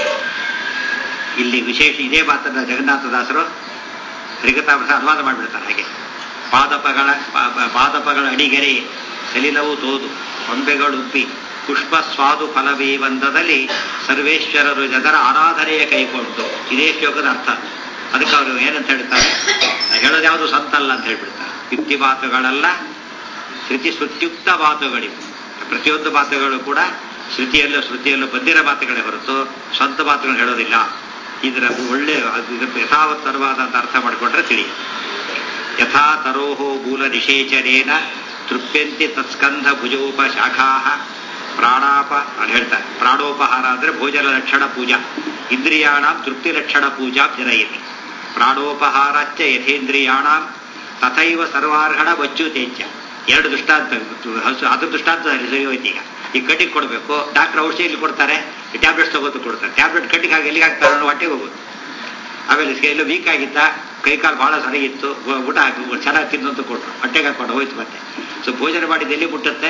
ಇಲ್ಲಿ ವಿಶೇಷ ಇದೇ ಮಾತನ್ನ ಜಗನ್ನಾಥದಾಸರು ಹರಿಕತಾಮೃತ ಅನುವಾದ ಮಾಡಿಬಿಡ್ತಾರೆ ಹಾಗೆ ಪಾದಪಗಳ ಪಾದಪಗಳ ಅಡಿಗೆರೆ ಸಲಿಲವು ತೋದು ಕೊಂಬೆಗಳು ಉಪ್ಪಿ ಪುಷ್ಪ ಸ್ವಾದು ಫಲವೇ ಬಂದದಲ್ಲಿ ಸರ್ವೇಶ್ವರರು ಜನರ ಆರಾಧನೆಯ ಕೈಗೊಂಡು ಇದೇ ಶ್ಲೋಕದ ಅರ್ಥ ಅದಕ್ಕೆ ಅವರು ಏನಂತ ಹೇಳ್ತಾರೆ ಹೇಳೋದು ಯಾವುದು ಸಂತಲ್ಲ ಅಂತ ಹೇಳ್ಬಿಡ್ತಾರೆ ಯುಕ್ತಿ ಮಾತುಗಳಲ್ಲ ಶ್ರುತಿ ಶ್ರುತ್ಯುಕ್ತ ಮಾತುಗಳಿವೆ ಪ್ರತಿಯೊಂದು ಮಾತುಗಳು ಕೂಡ ಶ್ರುತಿಯಲ್ಲೂ ಶ್ರುತಿಯಲ್ಲೂ ಬಂದಿರೋ ಮಾತುಗಳೇ ಹೊರತು ಸ್ವಂತ ಮಾತುಗಳು ಹೇಳೋದಿಲ್ಲ ಇದರ ಒಳ್ಳೆ ಇದಕ್ಕೆ ಯಥಾವತ್ತರವಾದಂತ ಅರ್ಥ ಮಾಡಿಕೊಂಡ್ರೆ ತಿಳಿ ಯಥಾ ತರೋಹೋ ಮೂಲ ನಿಷೇಚನೇನ ತೃಪ್ಯಂತಿ ತತ್ಸ್ಕಂಧ ಭುಜೋಪ ಶಾಖಾ ಪ್ರಾಣಾಪ ಅಲ್ಲಿ ಹೇಳ್ತಾರೆ ಪ್ರಾಣೋಪಹಾರ ಅಂದ್ರೆ ಭೋಜನ ಲಕ್ಷಣ ಪೂಜಾ ಇಂದ್ರಿಯಾಣ ತೃಪ್ತಿ ಲಕ್ಷಣ ಪೂಜಾ ಜನಯತಿ ಪ್ರಾಣೋಪಹಾರಾಚ್ಚ ಯಥೇಂದ್ರಿಯಾಣ ತಥೈವ ಸರ್ವಾರ್ಹಣ ಬಚ್ಚು ತೇಜ್ಯ ಎರಡು ದೃಷ್ಟಾಂತ ಹಸು ಅದ್ರ ದೃಷ್ಟಾಂತ ಸರಿ ಹೋಯ್ತು ಈಗ ಈ ಕಟ್ಟಿಗೆ ಕೊಡಬೇಕು ಡಾಕ್ಟರ್ ಔಷಧಿ ಇಲ್ಲಿ ಕೊಡ್ತಾರೆ ಟ್ಯಾಬ್ಲೆಟ್ಸ್ ತಗೋದು ಕೊಡ್ತಾರೆ ಟ್ಯಾಬ್ಲೆಟ್ ಕಟ್ಟಿಗೆ ಹಾಕಿ ಎಲ್ಲಿಗೆ ಹಾಕ್ತಾರೆ ಅನ್ನೋ ಹೊಟ್ಟೆಗೆ ಹೋಗೋದು ಆಮೇಲೆ ಎಲ್ಲ ವೀಕ್ ಆಗಿತ್ತ ಕೈಕಾಲು ಬಹಳ ಸರಿಗಿತ್ತು ಊಟ ಹಾಕಿ ಚೆನ್ನಾಗಿ ತಿನ್ನು ಅಂತ ಕೊಟ್ಟರು ಹೊಟ್ಟೆಗೆ ಹಾಕೊಂಡು ಹೋಯ್ತು ಮತ್ತೆ ಸೊ ಭೋಜನ ಮಾಡಿದ್ದು ಎಲ್ಲಿ ಮುಟ್ಟುತ್ತೆ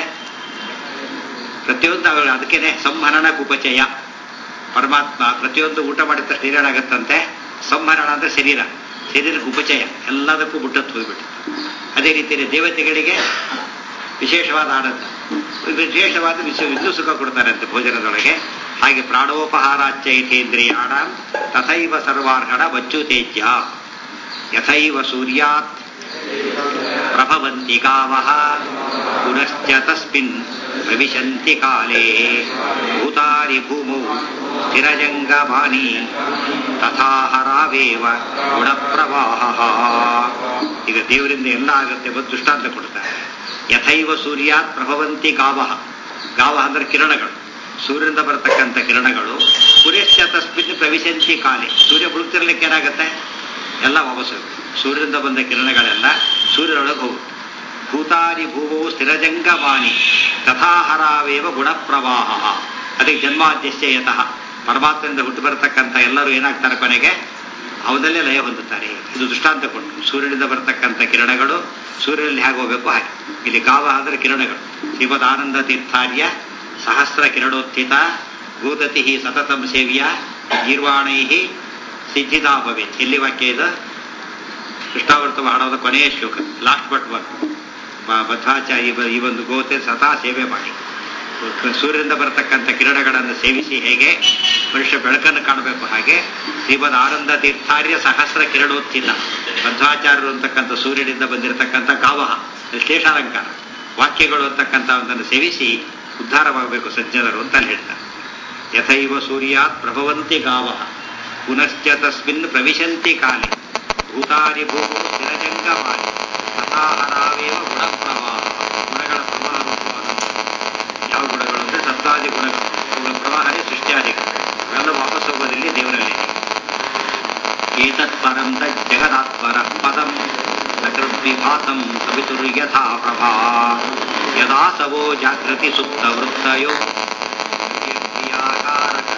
ಪ್ರತಿಯೊಂದು ಅವಳು ಅದಕ್ಕೇನೆ ಸಂಹರಣ ಕುಪಚಯ ಪರಮಾತ್ಮ ಪ್ರತಿಯೊಂದು ಊಟ ಮಾಡಿದ ತಕ್ಷಣ ಏನಾಗತ್ತಂತೆ ಸಂಹರಣ ಅಂದ್ರೆ ಶರೀರ ಶರೀರಕ್ಕೆ ಉಪಚಯ ಎಲ್ಲದಕ್ಕೂ ಮುಟ್ಟತ್ತು ಹೋಗ್ಬಿಟ್ಟು ಅದೇ ರೀತಿಯಲ್ಲಿ ದೇವತೆಗಳಿಗೆ ವಿಶೇಷವಾದ ಆನಂದ ವಿಶೇಷವಾದ ವಿಶ್ವ ವಿದ್ಯು ಸುಖ ಕೊಡ್ತಾರಂತೆ ಭೋಜನದೊಳಗೆ ಹಾಗೆ ಪ್ರಾಣೋಪಹಾರಾಚೈತೇಂದ್ರಿಯಾಣ ತಥೈವ ಸರ್ವಾರ್ಹಣ ಬಚ್ಚು ತೇಜ್ಯ ಯಥೈವ ಸೂರ್ಯಾತ್ ಪ್ರಭವಂತಿ ಗಾವಃ ಪುನಶ್ಚ ತಸ್ಮಿನ್ ಪ್ರವಿಶಂತಿ ಕಾಲೇ ಭೂತಾರಿ ಭೂಮೌ ಸ್ಥಿರಜಂಗಮಾನಿ ತಥಾ ಹರಾವೇವ ಗುಣಪ್ರವಾಹ ಈಗ ದೇವರಿಂದ ಎಲ್ಲ ಆಗುತ್ತೆ ಒಂದು ದೃಷ್ಟಾಂತ ಕೊಡ್ತಾರೆ ಯಥೈವ ಸೂರ್ಯಾತ್ ಪ್ರಭವಂತಿ ಗಾವಃ ಗಾವ ಅಂದ್ರೆ ಕಿರಣಗಳು ಸೂರ್ಯನಿಂದ ಬರತಕ್ಕಂಥ ಕಿರಣಗಳು ಪುರೇಶ್ಚ ತಸ್ಮಿನ್ ಪ್ರವಿಶಂತಿ ಕಾಲೆ ಸೂರ್ಯ ಮುಳುಗ್ತಿರ್ಲಿಕ್ಕೆ ಏನಾಗುತ್ತೆ ಎಲ್ಲ ವಾಪಸ್ಸು ಸೂರ್ಯನಿಂದ ಬಂದ ಕಿರಣಗಳೆಲ್ಲ ಸೂರ್ಯನೊಳಗೆ ಹೋಗುತ್ತೆ ಭೂತಾರಿ ಭೂಮವು ಸ್ಥಿರಜಂಗಮಾನಿ ತಥಾಹರಾವೇವ ಗುಣಪ್ರವಾಹ ಅದಕ್ಕೆ ಜನ್ಮಾದ್ಯಶ್ಯ ಯತಃ ಪರಮಾತ್ಮದಿಂದ ಹುಟ್ಟು ಬರತಕ್ಕಂಥ ಎಲ್ಲರೂ ಏನಾಗ್ತಾರೆ ಕೊನೆಗೆ ಅವನಲ್ಲೇ ಲಯ ಹೊಂದುತ್ತಾರೆ ಇದು ದೃಷ್ಟಾಂತ ಕೊಟ್ಟು ಸೂರ್ಯನಿಂದ ಬರತಕ್ಕಂಥ ಕಿರಣಗಳು ಸೂರ್ಯನಲ್ಲಿ ಹೇಗೆ ಹೋಗಬೇಕು ಹಾಗೆ ಇಲ್ಲಿ ಗಾವ ಅಂದರೆ ಕಿರಣಗಳು ಶ್ರೀಮದ್ ಆನಂದ ತೀರ್ಥಾರ್ಯ ಸಹಸ್ರ ಕಿರಣೋತ್ಥಿತ ಭೂತತಿ ಸತತಂ ಸೇವ್ಯ ಗೀರ್ವಾಣೈ ಸಿದ್ಧಿತಾ ಭವೇತ್ ಎಲ್ಲಿ ವಾಕ್ಯ ಇದು ಕೃಷ್ಣಾವೃತ ಹಾಡೋದ ಕೊನೆಯ ಶ್ಲೋಕ ಲಾಸ್ಟ್ ಬಟ್ ಒನ್ ಬದ್ಧಾಚಾರ್ಯ ಈ ಒಂದು ಗೋತೆ ಸದಾ ಸೇವೆ ಮಾಡಿ ಸೂರ್ಯನಿಂದ ಬರತಕ್ಕಂಥ ಕಿರಣಗಳನ್ನು ಸೇವಿಸಿ ಹೇಗೆ ಮನುಷ್ಯ ಬೆಳಕನ್ನು ಕಾಣಬೇಕು ಹಾಗೆ ಶ್ರೀಮದ್ ಆನಂದ ತೀರ್ಥಾರ್ಯ ಸಹಸ್ರ ಕಿರಣೋತ್ಥಿತ ಮಧ್ವಾಚಾರ್ಯರು ಅಂತಕ್ಕಂಥ ಸೂರ್ಯನಿಂದ ಬಂದಿರತಕ್ಕಂಥ ಗಾವಹ ಶ್ಲೇಷಾಲಂಕಾರ ವಾಕ್ಯಗಳು ಅಂತಕ್ಕಂಥ ಒಂದನ್ನು ಸೇವಿಸಿ ಉದ್ಧಾರವಾಗಬೇಕು ಸಜ್ಜನರು ಅಂತ ಅಲ್ಲಿ ಹೇಳ್ತಾರೆ ಯಥೈವ ಸೂರ್ಯಾತ್ ಪ್ರಭವಂತಿ ಗಾವಹ ಪುನಶ್ಚ ತಸ್ಮಿನ್ ಪ್ರವಿಶಂತಿ ಕಾಲೆ ಭೂತಾರಿ ಭೂಮು ಸ್ಥಿರಜಂಗಮಾನಿ ತಥಾಹರಾವೇವ ಗುಣಪ್ರವಾಹ ಗುಣಗಳ ಪ್ರವಾಹ ರೂಪವಾದ ಯಾವ ಗುಣಗಳು ಅಂದ್ರೆ ಸತ್ವಾದಿ ಗುಣಗಳು ಅವುಗಳ ಪ್ರವಾಹನೇ ಸೃಷ್ಟಿಯಾದಿಗಳು ಇವೆಲ್ಲ ವಾಪಸ್ ಹೋಗೋದಿಲ್ಲಿ ದೇವರಲ್ಲಿ ಏತತ್ ಪರಂ ಜಗದಾತ್ಪರ ಪದಂ ಸಕೃದ್ವಿಭಾತಂ ಸವಿತುರ್ಯಥಾ ಪ್ರಭಾ ಯದಾ ಸವೋ ಜಾಗೃತಿ ಸುಪ್ತ ವೃತ್ತಯೋ ಕ್ರಿಯಾಕಾರಕ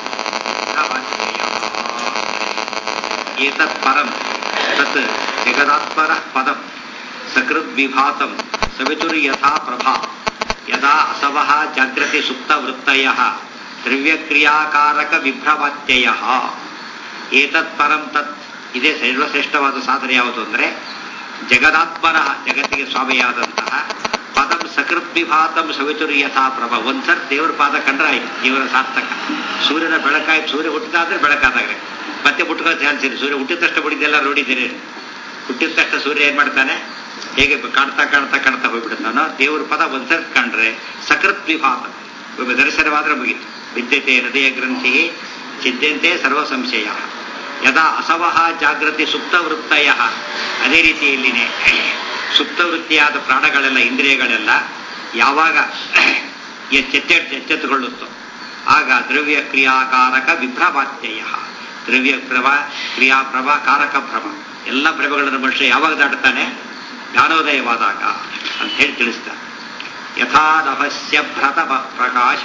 ಏತತ್ ಪರಂ ತತ್ ಜಗದಾತ್ಪರ ಪದಂ ಸಕೃದ್ವಿಭಾತಂ ಸವಿತುರ್ಯಥಾ ಪ್ರಭಾ ಯದಾ ಅಸವಃ ಜಾಗೃತಿ ಸುಪ್ತ ವೃತ್ತಯ ದ್ರವ್ಯಕ್ರಿಯಾಕಾರಕ ವಿಭ್ರಮಾತ್ಯಯ ಏತತ್ ಪರಂ ತತ್ ಇದೇ ಸರ್ವಶ್ರೇಷ್ಠವಾದ ಸಾಧನೆ ಯಾವುದು ಅಂದರೆ ಜಗದಾತ್ಮನ ಜಗತ್ತಿಗೆ ಸ್ವಾಮಿಯಾದಂತಹ ಪದಂ ಸಕೃತ್ ವಿಭಾತಂ ಸವಿತುರು ಯಥಾ ಪ್ರಭ ಒಂದ್ಸರ್ ದೇವರ ಪಾದ ಕಂಡ್ರಾಯ್ತು ಜೀವನ ಸಾರ್ಥಕ ಸೂರ್ಯನ ಬೆಳಕಾಯ್ತು ಸೂರ್ಯ ಹುಟ್ಟಿದಾದ್ರೆ ಬೆಳಕಾದಾಗ್ರೆ ಮತ್ತೆ ಮುಟ್ಕೋ ಚಾನ್ಸ್ ಇದೆ ಸೂರ್ಯ ಹುಟ್ಟಿದ ತಕ್ಷಣ ಬಿಡಿದೆಲ್ಲ ನೋಡಿದ್ದೀರಿ ಹುಟ್ಟಿದ ತಕ್ಷಣ ಸೂರ್ಯ ಏನ್ ಮಾಡ್ತಾನೆ ಹೇಗೆ ಕಾಣ್ತಾ ಕಾಣ್ತಾ ಕಾಣ್ತಾ ಹೋಗ್ಬಿಡ್ತಾನೋ ದೇವ್ರ ಪದ ಒಂದ್ಸರ್ ಕಂಡ್ರೆ ಸಕೃತ್ ವಿಭಾತ ಒಬ್ಬ ದರ್ಶನವಾದ್ರೆ ಮುಗಿತು ವಿದ್ಯತೆ ಹೃದಯ ಗ್ರಂಥಿ ಚಿದ್ಯಂತೆ ಸರ್ವ ಸಂಶಯ ಯದಾ ಅಸವಹ ಜಾಗೃತಿ ಸುಪ್ತ ವೃತ್ತಯ ಅದೇ ರೀತಿಯಲ್ಲಿನೇ ಸುಪ್ತವೃತ್ತಿಯಾದ ಪ್ರಾಣಗಳೆಲ್ಲ ಇಂದ್ರಿಯಗಳೆಲ್ಲ ಯಾವಾಗ ಎಚ್ಚೆತ್ತೆ ಎಚ್ಚೆತ್ತುಕೊಳ್ಳುತ್ತೋ ಆಗ ದ್ರವ್ಯ ಕ್ರಿಯಾಕಾರಕ ವಿಭ್ರಮಾತ್ಯಯ ದ್ರವ್ಯ ಭ್ರಮ ಕ್ರಿಯಾಭ್ರಮ ಕಾರಕ ಭ್ರಮ ಎಲ್ಲ ಭ್ರಮಗಳನ್ನು ಮನುಷ್ಯ ಯಾವಾಗ ದಾಟುತ್ತಾನೆ ಜ್ಞಾನೋದಯವಾದಾಗ ಅಂತ ಹೇಳಿ ತಿಳಿಸ್ತಾರೆ ಯಥಾ ನಭಸ್ಯ ಭ್ರತ ಪ್ರಕಾಶ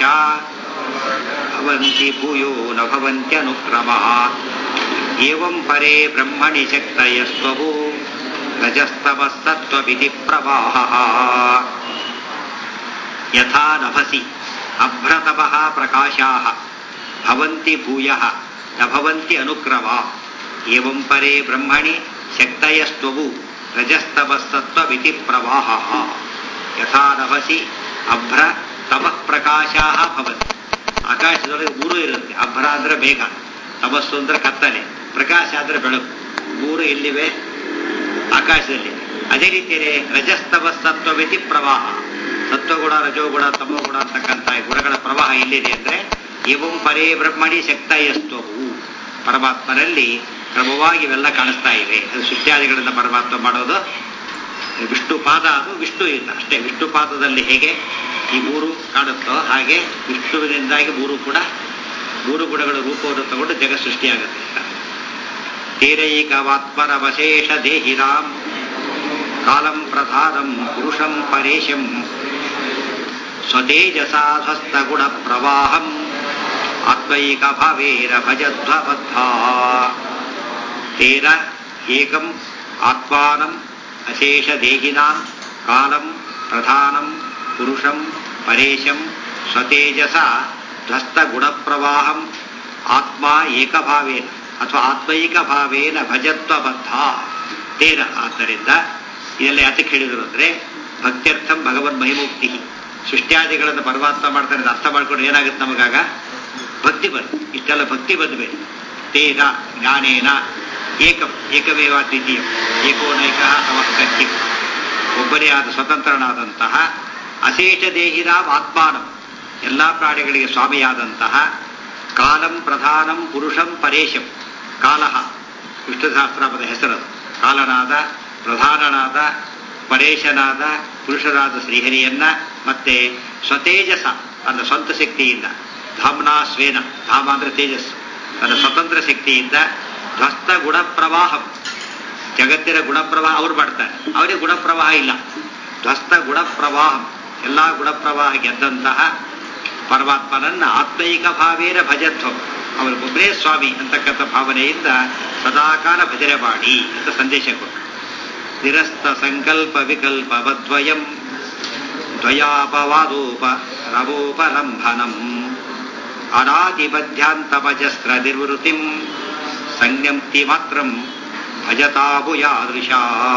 ಭವಂತಿ ಭೂಯೋ ನ ಭವಂತ್ಯನುಕ್ರಮಾತ್ ಏವಂ ಪರೇ ಬ್ರಹ್ಮಣಿ ಶಕ್ತಯಸ್ವಭೂ ರಜಸ್ತಮಸ್ತತ್ವವಿಧಿ ಪ್ರವಾಹ ಯಥಾ ನಭಸಿ ಅಭ್ರತಮಃ ಪ್ರಕಾಶಾಃ ಭವಂತಿ ಭೂಯಃ ನ ಭವಂತಿ ಅನುಕ್ರಮ ಏವಂ ಪರೇ ಬ್ರಹ್ಮಣಿ ಶಕ್ತಯಸ್ತ್ವವು ರಜಸ್ತಮಸ್ತತ್ವವಿಧಿ ಪ್ರವಾಹ ಯಥಾ ನಭಸಿ ಅಭ್ರ ತಮಃ ಪ್ರಕಾಶಾಃ ಭವಂತಿ ಆಕಾಶದೊಳಗೆ ಮೂರು ಇರುತ್ತೆ ಅಭ್ರ ಅಂದ್ರೆ ಬೇಗ ತಮಸ್ಸು ಅಂದ್ರೆ ಕತ್ತಲೆ ಪ್ರಕಾಶ ಅಂದ್ರೆ ಬೆಳಕು ಮೂರು ಎಲ್ಲಿವೆ ಆಕಾಶದಲ್ಲಿ ಅದೇ ರೀತಿಯೇ ರಜಸ್ತಮಸ್ತತ್ವವಿಧಿ ಪ್ರವಾಹ ಸತ್ವಗುಣ ರಜೋಗುಣ ತಮೋಗುಣ ಅಂತಕ್ಕಂಥ ಗುಣಗಳ ಪ್ರವಾಹ ಎಲ್ಲಿದೆ ಅಂದ್ರೆ ಇವಂ ಪರೇ ಬ್ರಹ್ಮಣಿ ಶಕ್ತಯಸ್ತ್ವವು ಪರಮಾತ್ಮನಲ್ಲಿ ಕ್ರಮವಾಗಿ ಇವೆಲ್ಲ ಕಾಣಿಸ್ತಾ ಇವೆ ಅದು ಸೃಷ್ಟಿಯಾದಿಗಳಿಂದ ಪರಮಾತ್ಮ ಮಾಡೋದು ವಿಷ್ಣು ಪಾದ ಅದು ವಿಷ್ಣು ಇಲ್ಲ ಅಷ್ಟೇ ವಿಷ್ಣು ಪಾದದಲ್ಲಿ ಹೇಗೆ ಈ ಮೂರು ಕಾಣುತ್ತೋ ಹಾಗೆ ವಿಷ್ಣುವಿನಿಂದಾಗಿ ಮೂರು ಕೂಡ ಮೂರು ಗುಣಗಳ ರೂಪವನ್ನು ತಗೊಂಡು ಜಗತ್ ಸೃಷ್ಟಿಯಾಗುತ್ತೆ ತೀರೈಕವಾತ್ಮರವಶೇಷ ದೇಹಿರಾಂ ಕಾಲಂ ಪ್ರಧಾನಂ ಪುರುಷಂ ಪರೇಶಂ ಸ್ವತೇಜಸಾ ಸ್ವಸ್ತಗುಣ ಪ್ರವಾಹಂ ಆತ್ಮೈಕ ಭಾವೇನ ಭಜಧ್ವಬದ್ಧ ತೇನ ಏಕಂ ಆತ್ಮಾನಂ ಅಶೇಷ ದೇಹಿನಾಂ ಕಾಲಂ ಪ್ರಧಾನಂ ಪುರುಷಂ ಪರೇಶಂ ಸ್ವತೇಜಸ ಧ್ವಸ್ತ ಗುಣಪ್ರವಾಹಂ ಆತ್ಮ ಏಕಭಾವೇನ ಅಥವಾ ಆತ್ಮೈಕ ಭಾವೇನ ಭಜತ್ವಬದ್ಧ ತೇನ ಆದ್ದರಿಂದ ಇದೆಲ್ಲ ಯಾತಕ್ಕೆ ಹೇಳಿದರು ಅಂದ್ರೆ ಭಕ್ತ್ಯರ್ಥಂ ಭಗವನ್ ಮಹಿಮುಕ್ತಿ ಸೃಷ್ಟ್ಯಾದಿಗಳನ್ನು ಪರಮಾತ್ಮ ಮಾಡ್ತಾನೆ ಅಂತ ಅರ್ಥ ಮಾಡ್ಕೊಂಡು ಏನಾಗುತ್ತೆ ನಮಗಾಗ ಭಕ್ತಿ ಬಂತು ಇಷ್ಟೆಲ್ಲ ಭಕ್ತಿ ಬಂದ್ಬೇಕು ತೇನ ಜ್ಞಾನೇನ ಏಕಂ ಏಕಮೇವ ದ್ವಿತೀಯ ಏಕೋನೈಕ ಸಮಸ್ತಕ್ಕಿಂ ಒಬ್ಬನೇ ಆದ ಸ್ವತಂತ್ರನಾದಂತಹ ಅಶೇಷ ದೇಹಿನಾಂ ಆತ್ಮಾನಂ ಎಲ್ಲ ಪ್ರಾಣಿಗಳಿಗೆ ಸ್ವಾಮಿಯಾದಂತಹ ಕಾಲಂ ಪ್ರಧಾನಂ ಪುರುಷಂ ಪರೇಶಂ ಕಾಲಃ ವಿಷ್ಣು ಸಹಸ್ರಾಮದ ಹೆಸರದು ಕಾಲನಾದ ಪ್ರಧಾನನಾದ ಪರೇಶನಾದ ಪುರುಷನಾದ ಶ್ರೀಹರಿಯನ್ನ ಮತ್ತೆ ಸ್ವತೇಜಸ ತನ್ನ ಸ್ವಂತ ಶಕ್ತಿಯಿಂದ ಧಾಮ್ನಾ ಸ್ವೇನ ಧಾಮ ಅಂದ್ರೆ ತೇಜಸ್ಸು ತನ್ನ ಸ್ವತಂತ್ರ ಶಕ್ತಿಯಿಂದ ಧ್ವಸ್ತ ಗುಣಪ್ರವಾಹ ಜಗತ್ತಿನ ಗುಣಪ್ರವಾಹ ಅವ್ರು ಮಾಡ್ತಾರೆ ಅವರಿಗೆ ಗುಣಪ್ರವಾಹ ಇಲ್ಲ ಧ್ವಸ್ತ ಗುಣಪ್ರವಾಹ ಎಲ್ಲಾ ಗುಣಪ್ರವಾಹ ಗೆದ್ದಂತಹ ಪರಮಾತ್ಮನನ್ನ ಆತ್ಮೈಕ ಭಾವೇನ ಭಜತ್ವ ಅವರಿಗೊಬ್ಬರೇ ಸ್ವಾಮಿ ಅಂತಕ್ಕಂಥ ಭಾವನೆಯಿಂದ ಸದಾಕಾಲ ಭಜನೆ ಮಾಡಿ ಅಂತ ಸಂದೇಶ ಕೊಟ್ಟರು ನಿರಸ್ತ ಸಂಕಲ್ಪ ವಿಕಲ್ಪ ಬದ್ವಯಂ ದ್ವಯಾಪವಾದೋಪ ರವೋಪಲಂಭನಂ ಅನಾದಿಬಧ್ಯಾಂತಮಜಸ್ತ್ರ ನಿರ್ವೃತಿಂ ಸಂಯಂತಿ ಮಾತ್ರಂ ಭಜತಾಭುಯಾದೃಶ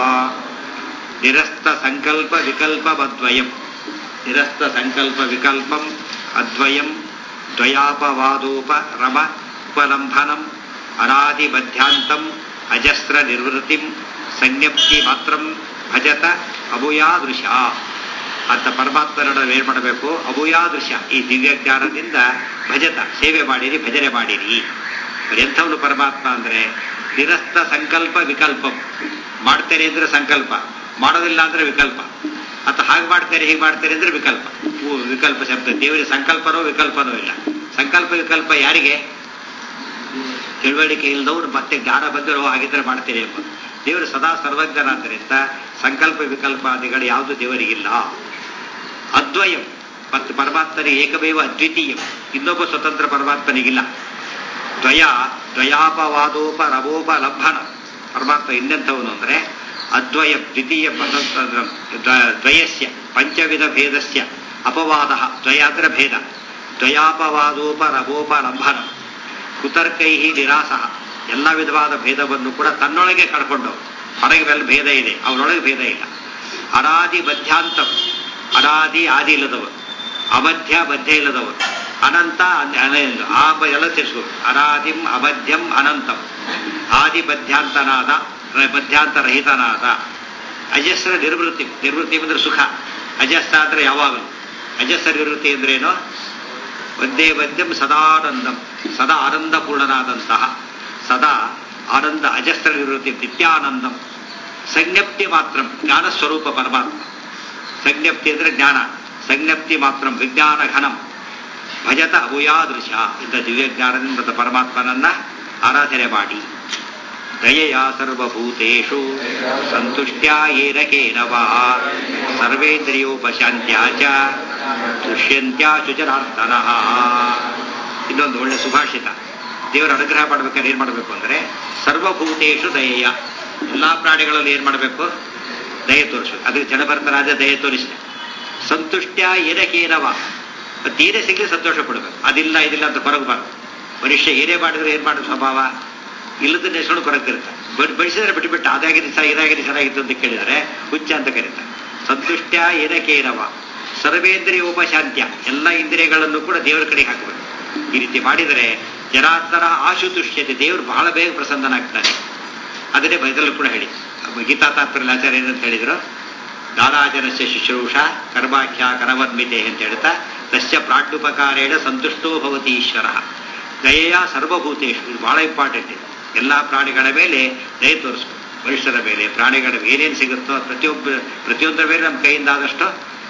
ನಿರಸ್ತ ಸಂಕಲ್ಪ ವಿಕಲ್ಪ ಬದ್ವಯಂ ನಿರಸ್ತ ಸಂಕಲ್ಪ ವಿಕಲ್ಪಂ ಅದ್ವಯಂ ದ್ವಯಾಪವಾದೋಪ ರಮ ಉಪಲಂಭನಂ ಅನಾದಿಬಧ್ಯಾಂತಂ ಅಜಸ್ರ ನಿರ್ವೃತಿಂ ಸಂಜ್ಞಪ್ತಿ ಮಾತ್ರಂ ಭಜತ ಅಭುಯಾದೃಶ ಅಂತ ಪರಮಾತ್ಮನನ್ನು ಏನ್ ಮಾಡಬೇಕು ಅಭುಯಾದೃಶ ಈ ದಿವ್ಯ ಜ್ಞಾನದಿಂದ ಭಜತ ಸೇವೆ ಮಾಡಿರಿ ಭಜನೆ ಮಾಡಿರಿ ಎಂಥವನು ಪರಮಾತ್ಮ ಅಂದ್ರೆ ನಿರಸ್ತ ಸಂಕಲ್ಪ ವಿಕಲ್ಪಂ ಮಾಡ್ತೇನೆ ಅಂದ್ರೆ ಸಂಕಲ್ಪ ಮಾಡೋದಿಲ್ಲ ಅಂದ್ರೆ ವಿಕಲ್ಪ ಅಥವಾ ಹಾಗೆ ಮಾಡ್ತೇನೆ ಹೀಗೆ ಮಾಡ್ತೇನೆ ಅಂದ್ರೆ ವಿಕಲ್ಪ ವಿಕಲ್ಪ ಶಬ್ದ ದೇವರಿಗೆ ಸಂಕಲ್ಪನೋ ವಿಕಲ್ಪನೋ ಇಲ್ಲ ಸಂಕಲ್ಪ ವಿಕಲ್ಪ ಯಾರಿಗೆ ತಿಳುವಳಿಕೆ ಇಲ್ಲದವ್ರು ಮತ್ತೆ ಜ್ಞಾನ ಬಂದಿರೋ ಹಾಗಿದ್ರೆ ಮಾಡ್ತೇನೆ ಎಂಬ ದೇವರು ಸದಾ ಸರ್ವಜ್ಞನಾದ್ದರಿಂದ ಸಂಕಲ್ಪ ವಿಕಲ್ಪಾದಿಗಳು ಯಾವುದು ದೇವರಿಗಿಲ್ಲ ಅದ್ವಯಂ ಮತ್ತು ಪರಮಾತ್ಮನಿಗೆ ಏಕಮೇವ ಅದ್ವಿತೀಯ ಇನ್ನೊಬ್ಬ ಸ್ವತಂತ್ರ ಪರಮಾತ್ಮನಿಗಿಲ್ಲ ದ್ವಯ ದ್ವಯಾಪವಾದೋಪ ರವೋಪಲಂಭನ ಪರಮಾತ್ಮ ಇನ್ನೆಂಥವನು ಅಂದ್ರೆ ಅದ್ವಯ ದ್ವಿತೀಯ ದ್ವಯಸ್ಯ ಪಂಚವಿಧ ಭೇದಸ್ಯ ಅಪವಾದ ದ್ವಯ ಅಂದ್ರೆ ಭೇದ ದ್ವಯಾಪವಾದೋಪ ರವೋಪಲಂಭನ ಕುತರ್ಕೈ ನಿರಾಸ ಎಲ್ಲ ವಿಧವಾದ ಭೇದವನ್ನು ಕೂಡ ತನ್ನೊಳಗೆ ಕಳ್ಕೊಂಡು ಹೊರಗೆ ಮೇಲೆ ಭೇದ ಇದೆ ಅವನೊಳಗೆ ಭೇದ ಇಲ್ಲ ಅನಾದಿ ಮಧ್ಯಾಂತ ಅನಾದಿ ಆದಿ ಇಲ್ಲದವರು ಅಮಧ್ಯ ಮಧ್ಯ ಇಲ್ಲದವರು ಅನಂತ ಆ ಎಲ್ಲ ತಿಳಿಸ್ಕೊ ಅನಾದಿಂ ಅಮಧ್ಯಂ ಅನಂತಂ ಆದಿ ಮಧ್ಯಾಂತನಾದ ಮಧ್ಯಾಂತರಹಿತನಾದ ಅಜಸ್ರ ನಿರ್ವೃತ್ತಿ ನಿರ್ವೃತ್ತಿ ಅಂದ್ರೆ ಸುಖ ಅಜಸ್ರ ಅಂದ್ರೆ ಯಾವಾಗಲೂ ಅಜಸ್ರ ನಿವೃತ್ತಿ ಅಂದ್ರೇನು ಒಂದೇ ಮಧ್ಯಂ ಸದಾನಂದಂ ಸದಾ ಆನಂದಪೂರ್ಣನಾದಂತಹ ಸದಾ ಆನಂದ ಅಜಸ್ರ ನಿವೃತ್ತಿ ನಿತ್ಯಾನಂದಂ ಸಂಜ್ಞಪ್ತಿ ಮಾತ್ರ ಜ್ಞಾನ ಸ್ವರೂಪ ಪರಮಾತ್ಮ ಸಂಜ್ಞಪ್ತಿ ಅಂದ್ರೆ ಜ್ಞಾನ ಸಂಜ್ಞಪ್ತಿ ಮಾತ್ರ ವಿಜ್ಞಾನ ಘನಂ ಭಜತ ಅಭುಯಾದೃಶ ಇಂಥ ದಿವ್ಯ ಜ್ಞಾನದಿಂದ ಪರಮಾತ್ಮನನ್ನ ಆರಾಧನೆ ಮಾಡಿ ದಯೆಯ ಸರ್ವಭೂತೇಷು ಸಂತುಷ್ಟ್ಯಾ ಏನಕೇನ ವಾ ಸರ್ವೇಂದ್ರಿಯೋಪಶಾಂತ್ಯಾ ಚ ತುಷ್ಯಂತ್ಯಾಶು ಜನಾರ್ದನಃ ಇನ್ನೊಂದು ಒಳ್ಳೆ ಸುಭಾಷಿತ ದೇವರ ಅನುಗ್ರಹ ಮಾಡ್ಬೇಕಾದ್ರೆ ಏನ್ ಮಾಡಬೇಕು ಅಂದ್ರೆ ಸರ್ವಭೂತೇಶು ದಯೆಯ ಎಲ್ಲಾ ಪ್ರಾಣಿಗಳಲ್ಲಿ ಏನ್ ಮಾಡಬೇಕು ದಯೆ ತೋರಿಸ್ಬೇಕು ಅದಕ್ಕೆ ಜನಭರ್ತರಾದ ದಯೆ ತೋರಿಸಿದೆ ಸಂತುಷ್ಟ್ಯ ಏನಕೇನವ ತೀರೆ ಸಿಗಲಿ ಸಂತೋಷ ಪಡಬೇಕು ಅದಿಲ್ಲ ಇದಿಲ್ಲ ಅಂತ ಕೊರಗಬಾರ್ದು ಮನುಷ್ಯ ಏನೇ ಮಾಡಿದ್ರೆ ಏನ್ ಮಾಡೋದು ಸ್ವಭಾವ ಇಲ್ಲದ ನೆಸ್ಕೊಂಡು ಕೊರಗ್ತಿರ್ತಾರೆ ಬಟ್ ಬಡಿಸಿದ್ರೆ ಬಿಟ್ಟು ಬಿಟ್ಟು ಅದಾಗಿದೆ ಸಹ ಇದಾಗಿದೆ ಚೆನ್ನಾಗಿತ್ತು ಅಂತ ಕೇಳಿದರೆ ಹುಚ್ಚ ಅಂತ ಕರೀತಾರೆ ಸಂತುಷ್ಟ್ಯ ಏನಕೇನವ ಸರ್ವೇಂದ್ರಿಯ ಉಪಶಾಂತ್ಯ ಎಲ್ಲ ಇಂದ್ರಿಯಗಳನ್ನು ಕೂಡ ದೇವರ ಕಡೆಗೆ ಹಾಕಬೇಕು ಈ ರೀತಿ ಮಾಡಿದರೆ ಜನಾರ್ದನ ಆಶುತುಷ್ಯತೆ ದೇವರು ಬಹಳ ಬೇಗ ಪ್ರಸನ್ನನಾಗ್ತಾನೆ ಅದನ್ನೇ ಬೈದಲ್ಲೂ ಕೂಡ ಹೇಳಿ ಗೀತಾ ತಾತ್ಪರ್ಯ ಆಚಾರ್ಯ ಏನಂತ ಹೇಳಿದ್ರು ದಾರಾಜನಸ್ಯ ಶುಶ್ರೂಷ ಕರ್ಮಾಖ್ಯ ಕರವನ್ಮಿತೆ ಅಂತ ಹೇಳ್ತಾ ತಸ್ಯ ಪ್ರಾಡ್ಯುಪಕಾರೇಣ ಸಂತುಷ್ಟೋ ಭವತಿ ಈಶ್ವರ ದಯೆಯ ಸರ್ವಭೂತೇಶು ಇದು ಬಹಳ ಇಂಪಾರ್ಟೆಂಟ್ ಇದೆ ಎಲ್ಲ ಪ್ರಾಣಿಗಳ ಮೇಲೆ ದಯ ತೋರಿಸ್ಬೇಕು ಮನುಷ್ಯರ ಮೇಲೆ ಪ್ರಾಣಿಗಳ ಮೇಲೆ ಏನೇನು ಸಿಗುತ್ತೋ ಪ್ರತಿಯೊಬ್ಬ ಪ್ರತಿಯೊಂದರ ಮೇಲೆ ನಮ್ಮ ಕೈಯಿಂದ ಆದಷ್ಟು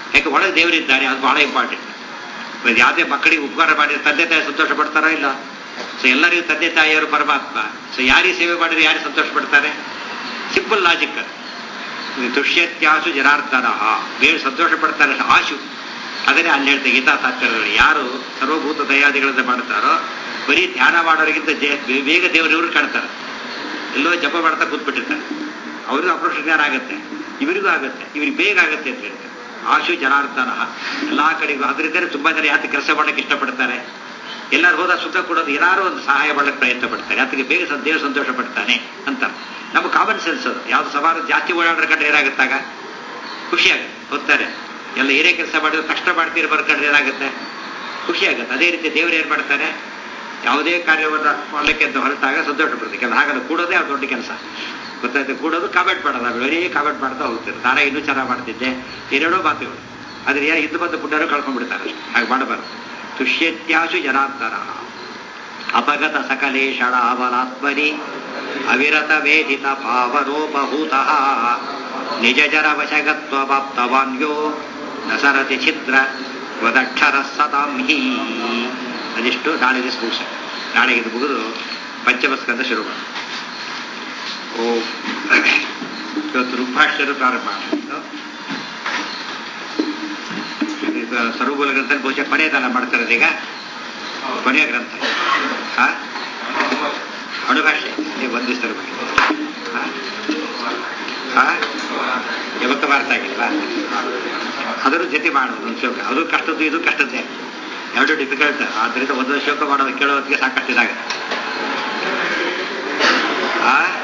ಯಾಕೆ ಒಳಗೆ ದೇವರಿದ್ದಾನೆ ಅದು ಬಹಳ ಇಂಪಾರ್ಟೆಂಟ್ ಇವತ್ತು ಯಾವುದೇ ಮಕ್ಕಳಿಗೆ ಉಪಕಾರ ಮಾಡಿದ್ರೆ ತಂದೆ ತಾಯಿ ಸಂತೋಷ ಪಡ್ತಾರೋ ಇಲ್ಲ ಸೊ ಎಲ್ಲರಿಗೂ ತಂದೆ ತಾಯಿಯವರು ಪರಮಾತ್ಮ ಸೊ ಯಾರಿಗೆ ಸೇವೆ ಮಾಡಿದ್ರೆ ಯಾರು ಸಂತೋಷ ಪಡ್ತಾರೆ ಸಿಂಪಲ್ ಲಾಜಿಕ್ ಅದು ಇದು ತುಷ್ಯತ್ಯಾಸು ಜನಾರ್ದನ ಬೇರೆ ಸಂತೋಷ ಪಡ್ತಾರೆ ಆಶು ಅದನ್ನೇ ಅಲ್ಲಿ ಹೇಳ್ತಾರೆ ಗೀತಾ ತಾತ್ಪರ್ಯದಲ್ಲಿ ಯಾರು ಸರ್ವಭೂತ ದಯಾದಿಗಳನ್ನ ಮಾಡ್ತಾರೋ ಬರೀ ಧ್ಯಾನ ಮಾಡೋರಿಗಿಂತ ಜೇ- ಬೇಗ ದೇವರು ಇವರು ಕಾಣ್ತಾರೆ ಎಲ್ಲೋ ಜಪ ಮಾಡ್ತಾ ಕೂತ್ಬಿಟ್ಟಿರ್ತಾರೆ ಅವ್ರಿಗೂ ಅಪರೋಕ್ಷ ಜ್ಞಾನ ಆಗುತ್ತೆ ಇವರಿಗೂ ಆಗುತ್ತೆ ಇವ್ರಿಗೆ ಬೇಗ ಆಗುತ್ತೆ ಅಂತ ಹೇಳ್ತಾರೆ ಆಶು ಜನಾರ್ದನ ಎಲ್ಲಾ ಕಡೆಗೂ ಅದರಿಂದಲೇ ತುಂಬಾ ಜನ ಯಾಕೆ ಕೆಲಸ ಮಾಡಕ್ಕೆ ಇಷ್ಟಪಡ್ತಾರೆ ಎಲ್ಲರೂ ಹೋದ ಸುತ್ತ ಕೊಡೋದು ಏನಾರು ಒಂದು ಸಹಾಯ ಮಾಡಕ್ಕೆ ಪ್ರಯತ್ನ ಪಡ್ತಾರೆ ಅದಕ್ಕೆ ಬೇಗ ಸ- ದೇವರು ಸಂತೋಷ ಪಡ್ತಾನೆ ಅಂತ ನಮ್ಮ ಕಾಮನ್ ಸೆನ್ಸ್ ಅದು ಯಾವ್ದು ಸವಾರ ಜಾಸ್ತಿ ಓಡಾಡ್ರೆ ಕಂಡ್ರೆ ಏನಾಗುತ್ತಾಗ ಖುಷಿಯಾಗುತ್ತೆ ಹೋಗ್ತಾರೆ ಎಲ್ಲ ಏನೇ ಕೆಲಸ ಮಾಡಿದ್ರು ಕಷ್ಟ ಮಾಡ್ತೀರಿ ಬರ್ಕೊಂಡ್ರೆ ಏನಾಗುತ್ತೆ ಖುಷಿಯಾಗುತ್ತೆ ಅದೇ ರೀತಿ ದೇವರು ಏನ್ ಮಾಡ್ತಾನೆ ಯಾವುದೇ ಕಾರ್ಯವನ್ನು ಮಾಡಲಿಕ್ಕೆ ಅಂತ ಹೊರಟಾಗ ಸಂತೋಷ ಪಡ್ತಾರೆ ಕೆಲಸ ಹಾಗಲ್ಲ ಕೂಡೋದೇ ಅವ್ರ ದೊಡ್ಡ ಕೆಲಸ ಗೊತ್ತಾಯ್ತು ಕೂಡೋದು ಕಾಮೆಂಟ್ ಮಾಡೋದು ಬರೀ ಕಾಮೆಂಟ್ ಮಾಡ್ತಾ ಹೋಗ್ತಾರೆ ನಾನೇ ಇನ್ನೂ ಚೆನ್ನಾಗಿ ಮಾಡ್ತಿದ್ದೆ ಏನೇನೋ ಮಾತುಗಳು ಆದ್ರೆ ಯಾ- ಇದ್ದು ಬಂದು ಪುಣ್ಯರು ಕಳ್ಕೊಂಡ್ಬಿಡ್ತಾರೆ ಅಷ್ಟೇ ಹಾಗೆ ಮಾಡಬಾರ್ದು ತುಷ್ಯತ್ಯಾಶು ಜನಾಂತರ ಅಪಗತ ಸಕಲೇಶಣ ಅವಲಾತ್ಮನಿ ಅವಿರತ ವೇದಿತ ಭಾವರೋಪಭೂತ ನಿಜ ಜರ ವಶಗತ್ವವಾಪ್ತವಾನ್ಯೋ ನಸರತಿ ಛಿದ್ರ ವದಕ್ಷರ ಸತಾಂ ಹಿ ಅದಿಷ್ಟು ನಾಳೆ ದಿವಸ ಮುಗಿಸ ನಾಳೆ ಇದು ಮುಗಿದು ಪಂಚಮಸ್ಕಂದ ಶುರು ಮಾಡಿ ಓ ಇವತ್ತು ಋಗ್ಭಾಷ್ಯರು ಪ್ರಾರಂಭ ಮಾಡಿದ್ದು ಇದು ಸರ್ವಮೂಲ ಗ್ರಂಥ ಬಹುಶಃ ಕೊನೆಯದಲ್ಲ ಮಾಡ್ತಿರೋದು ಈಗ ಕೊನೆಯ ಗ್ರಂಥ ಹಾ ಅಣುಭಾಷೆ ನೀವು ಒಂದು ದಿವಸದಲ್ಲಿ ಮಾಡಿ ಹಾ ಯಾವತ್ತು ಅರ್ಥ ಆಗಿಲ್ವಾ ಅದರ ಜೊತೆ ಮಾಡೋದು ಒಂದು ಶ್ಲೋಕ ಅದು ಕಷ್ಟದ್ದು ಇದು ಕಷ್ಟದ್ದೇ ಎರಡು ಡಿಫಿಕಲ್ಟ್ ಆದ್ರಿಂದ ಒಂದೊಂದು ಶ್ಲೋಕ ಮಾಡೋದು ಕೇಳೋದಕ್ಕೆ ಸಾಕಷ್ಟು ಇದಾಗುತ್ತೆ ಆ